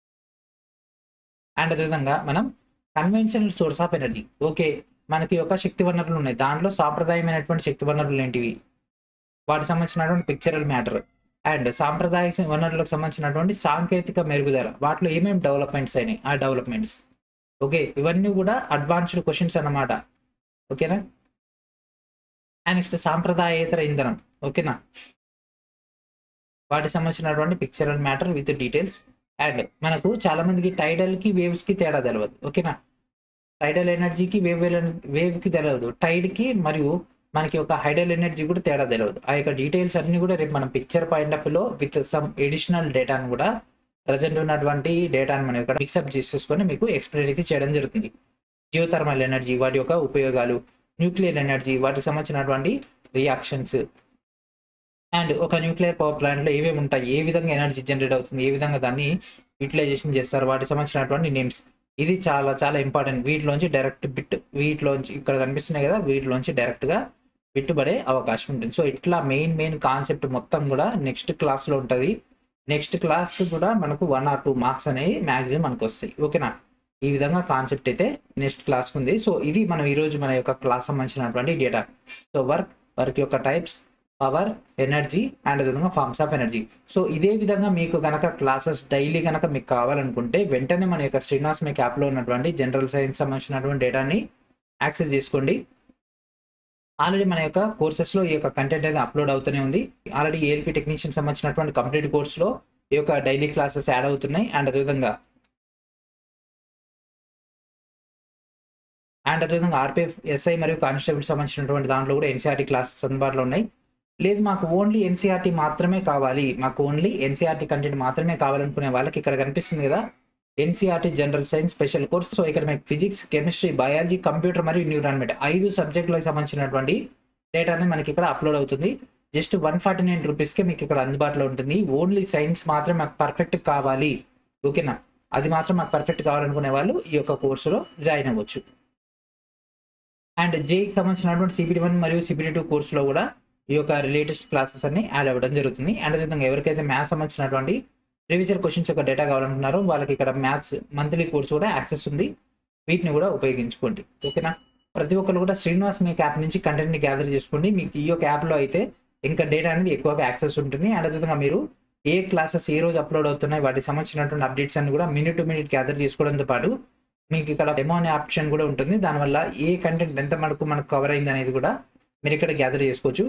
అండ్ అదేవిధంగా మనం conventional source of energy okay మనకి ఒక శక్తి వనరులు ఉన్నాయి దాంట్లో సాంప్రదాయమైనటువంటి శక్తి వనరులు ఏంటివి వాటికి సంబంధించినటువంటి పిక్చరల్ మ్యాటర్ అండ్ సాంప్రదాయ వనరులకు సంబంధించినటువంటి సాంకేతిక మెరుగుదల వాటిలో ఏమేమి డెవలప్మెంట్స్ అయినాయి ఆ డెవలప్మెంట్స్ ఓకే ఇవన్నీ కూడా అడ్వాన్స్డ్ క్వశ్చన్స్ అన్నమాట ఓకేనా అండ్ నెక్స్ట్ సాంప్రదాయేతర ఇంధనం ఓకేనా వాటికి సంబంధించినటువంటి pictural matter with details and మనకు చాలా మందికి టైడల్ కి వేవ్స్ కి తేడా తెలియదు ఓకేనా టైడల్ ఎనర్జీకి వేవ్ వేవ్ కి తెలియదు టైడ్ కి మరియు మనకి ఒక హైడల్ ఎనర్జీ కూడా తేడా తెలియదు ఆ యొక్క డీటెయిల్స్ అన్ని కూడా రేపు మనం పిక్చర్ పాయింట్ ఆఫ్ లో విత్ సమ్ ఎడిషనల్ డేటాను కూడా ప్రజెంట్ ఉన్నటువంటి డేటాను మనం ఇక్కడ మిక్సప్ చేసేసుకొని మీకు ఎక్స్ప్లెయిన్ అయితే చేయడం జరుగుతుంది జియోథర్మల్ ఎనర్జీ వాటి యొక్క ఉపయోగాలు న్యూక్లియర్ ఎనర్జీ వాటికి సంబంధించినటువంటి రియాక్షన్స్ అండ్ ఒక న్యూక్లియర్ పవర్ ప్లాంట్లో ఏమేమి ఉంటాయి ఏ విధంగా ఎనర్జీ జనరేట్ అవుతుంది ఏ విధంగా దాన్ని యూటిలైజేషన్ చేస్తారు వాటికి సంబంధించినటువంటి నేమ్స్ ఇది చాలా చాలా ఇంపార్టెంట్ వీటిలోంచి డైరెక్ట్ బిట్ వీటిలోంచి ఇక్కడ కనిపిస్తున్నాయి కదా వీటిలోంచి డైరెక్ట్గా బిట్ పడే అవకాశం ఉంటుంది సో ఇట్లా మెయిన్ మెయిన్ కాన్సెప్ట్ మొత్తం కూడా నెక్స్ట్ క్లాస్లో ఉంటుంది నెక్స్ట్ క్లాస్ కూడా మనకు వన్ ఆర్ టూ మార్క్స్ అనేవి మ్యాక్సిమం మనకు వస్తాయి ఓకేనా ఈ విధంగా కాన్సెప్ట్ అయితే నెక్స్ట్ క్లాస్ ఉంది సో ఇది మనం ఈరోజు మన యొక్క క్లాస్ సంబంధించినటువంటి డేటా సో వర్క్ వర్క్ యొక్క టైప్స్ పవర్ ఎనర్జీ అండ్ అదేవిధంగా ఫార్మ్స్ ఆఫ్ ఎనర్జీ సో ఇదే విధంగా మీకు గనక క్లాసెస్ డైలీ గనక మీకు కావాలనుకుంటే వెంటనే మన యొక్క శ్రీనివాస్ మీకు యాప్లో ఉన్నటువంటి జనరల్ సైన్స్ సంబంధించినటువంటి డేటాని యాక్సెస్ చేసుకోండి ఆల్రెడీ మన యొక్క కోర్సెస్లో ఈ యొక్క కంటెంట్ అయితే అప్లోడ్ అవుతూనే ఉంది ఆల్రెడీ ఏఎల్పి టెక్నీషియన్ సంబంధించినటువంటి కంప్లీట్ కోర్సులో ఈ యొక్క డైలీ క్లాసెస్ యాడ్ అవుతున్నాయి అండ్ అదేవిధంగా అండ్ అదేవిధంగా ఆర్పిఎఫ్ ఎస్ఐ మరియు కానిస్టేబుల్ సంబంధించినటువంటి దాంట్లో కూడా ఎన్సీఆర్టీ క్లాసెస్ అందుబాటులో ఉన్నాయి లేదు మాకు ఓన్లీ ఎన్సీఆర్టీ మాత్రమే కావాలి మాకు ఓన్లీ ఎన్సీఆర్టీ కంటెంట్ మాత్రమే కావాలనుకునే వాళ్ళకి ఇక్కడ కనిపిస్తుంది కదా NCERT general science special course so ఇక్కడ మీకు ఫిజిక్స్ కెమిస్ట్రీ బయాలజీ కంప్యూటర్ మరియు ఎన్విరాన్మెంట్ ఐదు సబ్జెక్టులకు సంబంధించినటువంటి డేటాని మనకి ఇక్కడ అప్లోడ్ అవుతుంది జస్ట్ వన్ ఫార్టీ నైన్ రూపీస్కే మీకు ఇక్కడ అందుబాటులో ఉంటుంది ఓన్లీ సైన్స్ మాత్రం మాకు పర్ఫెక్ట్ కావాలి ఓకేనా అది మాత్రం మాకు పర్ఫెక్ట్ కావాలనుకునే వాళ్ళు ఈ యొక్క కోర్సులో జాయిన్ అవ్వచ్చు అండ్ జేకి సంబంధించినటువంటి సిబిడి వన్ మరియు సిబిడి టూ కోర్సులో కూడా ఈ యొక్క లేటెస్ట్ క్లాసెస్ అన్ని యాడ్ అవ్వడం జరుగుతుంది అండ్ అదేవిధంగా ఎవరికైతే మ్యాథ్స్ సంబంధించినటువంటి ప్రీవియస్ క్వశ్చన్స్ యొక్క డేటా కావాలనుకున్నారో వాళ్ళకి ఇక్కడ మ్యాథ్స్ మంత్లీ కోర్స్ కూడా యాక్సెస్ ఉంది వీటిని కూడా ఉపయోగించుకోండి ఓకేనా ప్రతి ఒక్కరు కూడా శ్రీనివాస్ మీకు యాప్ నుంచి కంటెంట్ని గ్యాదర్ చేసుకోండి మీకు ఈ యొక్క యాప్లో అయితే ఇంకా డేటా అనేది ఎక్కువగా యాక్సెస్ ఉంటుంది అండ్ అదేవిధంగా మీరు ఏ క్లాసెస్ ఏ రోజు అప్లోడ్ అవుతున్నాయి వాటికి సంబంధించినటువంటి అప్డేట్స్ అన్ని కూడా మినిట్ టు మినిట్ గ్యాదర్ చేసుకోవడంతో పాటు మీకు ఇక్కడ డెమో అనే ఆప్షన్ కూడా ఉంటుంది దానివల్ల ఏ కంటెంట్ ఎంత మనకు మనకు కవర్ అయింది అనేది కూడా మీరు ఇక్కడ గ్యాదర్ చేసుకోవచ్చు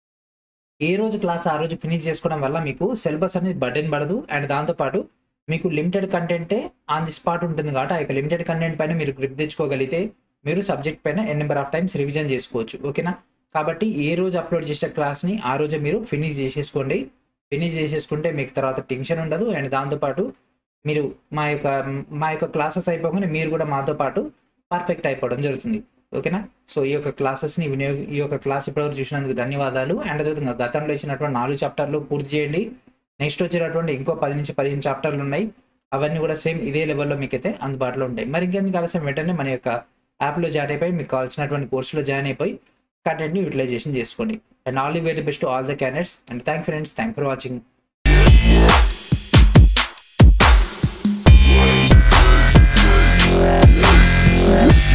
ఏ రోజు క్లాస్ ఆ రోజు ఫినిష్ చేసుకోవడం వల్ల మీకు సిలబస్ అనేది బర్డెన్ పడదు అండ్ దాంతోపాటు మీకు లిమిటెడ్ కంటెంటే ఆన్ ది స్పాట్ ఉంటుంది కాబట్టి ఆ యొక్క లిమిటెడ్ కంటెంట్ పైన మీరు గ్రిప్ తెచ్చుకోగలిగితే మీరు సబ్జెక్ట్ పైన N number of times revision చేసుకోవచ్చు ఓకేనా కాబట్టి ఏ రోజు అప్లోడ్ చేసే క్లాస్ని ఆ రోజే మీరు ఫినిష్ చేసేసుకోండి ఫినిష్ చేసేసుకుంటే మీకు తర్వాత టెన్షన్ ఉండదు అండ్ దాంతోపాటు మీరు మా యొక్క మా యొక్క క్లాసెస్ అయిపోగానే మీరు కూడా మాతో పాటు పర్ఫెక్ట్ అయిపోవడం జరుగుతుంది ఓకేనా సో ఈ యొక్క క్లాసెస్ని వినియోగ ఈ యొక్క క్లాస్ ఇప్పటివరకు చూసినందుకు ధన్యవాదాలు అండ్ అదేవిధంగా గతంలో ఇచ్చినటువంటి నాలుగు చాప్టర్లు పూర్తి చేయండి నెక్స్ట్ వచ్చేటటువంటి ఇంకో పది నుంచి పదిహేను చాప్టర్లు ఉన్నాయి అవన్నీ కూడా సేమ్ ఇదే లెవెల్లో మీకైతే అందుబాటులో ఉంటాయి మరి ఇంకెందుకు ఆలస్యం వెంటనే మన యొక్క యాప్లో జాయిన్ అయిపోయి మీకు కావాల్సినటువంటి కోర్సులో జాయిన్ అయిపోయి కంటెంట్ని యూటిలైజేషన్ చేసుకోండి and all the very best all the candidates and thank friends thank for watching Yeah.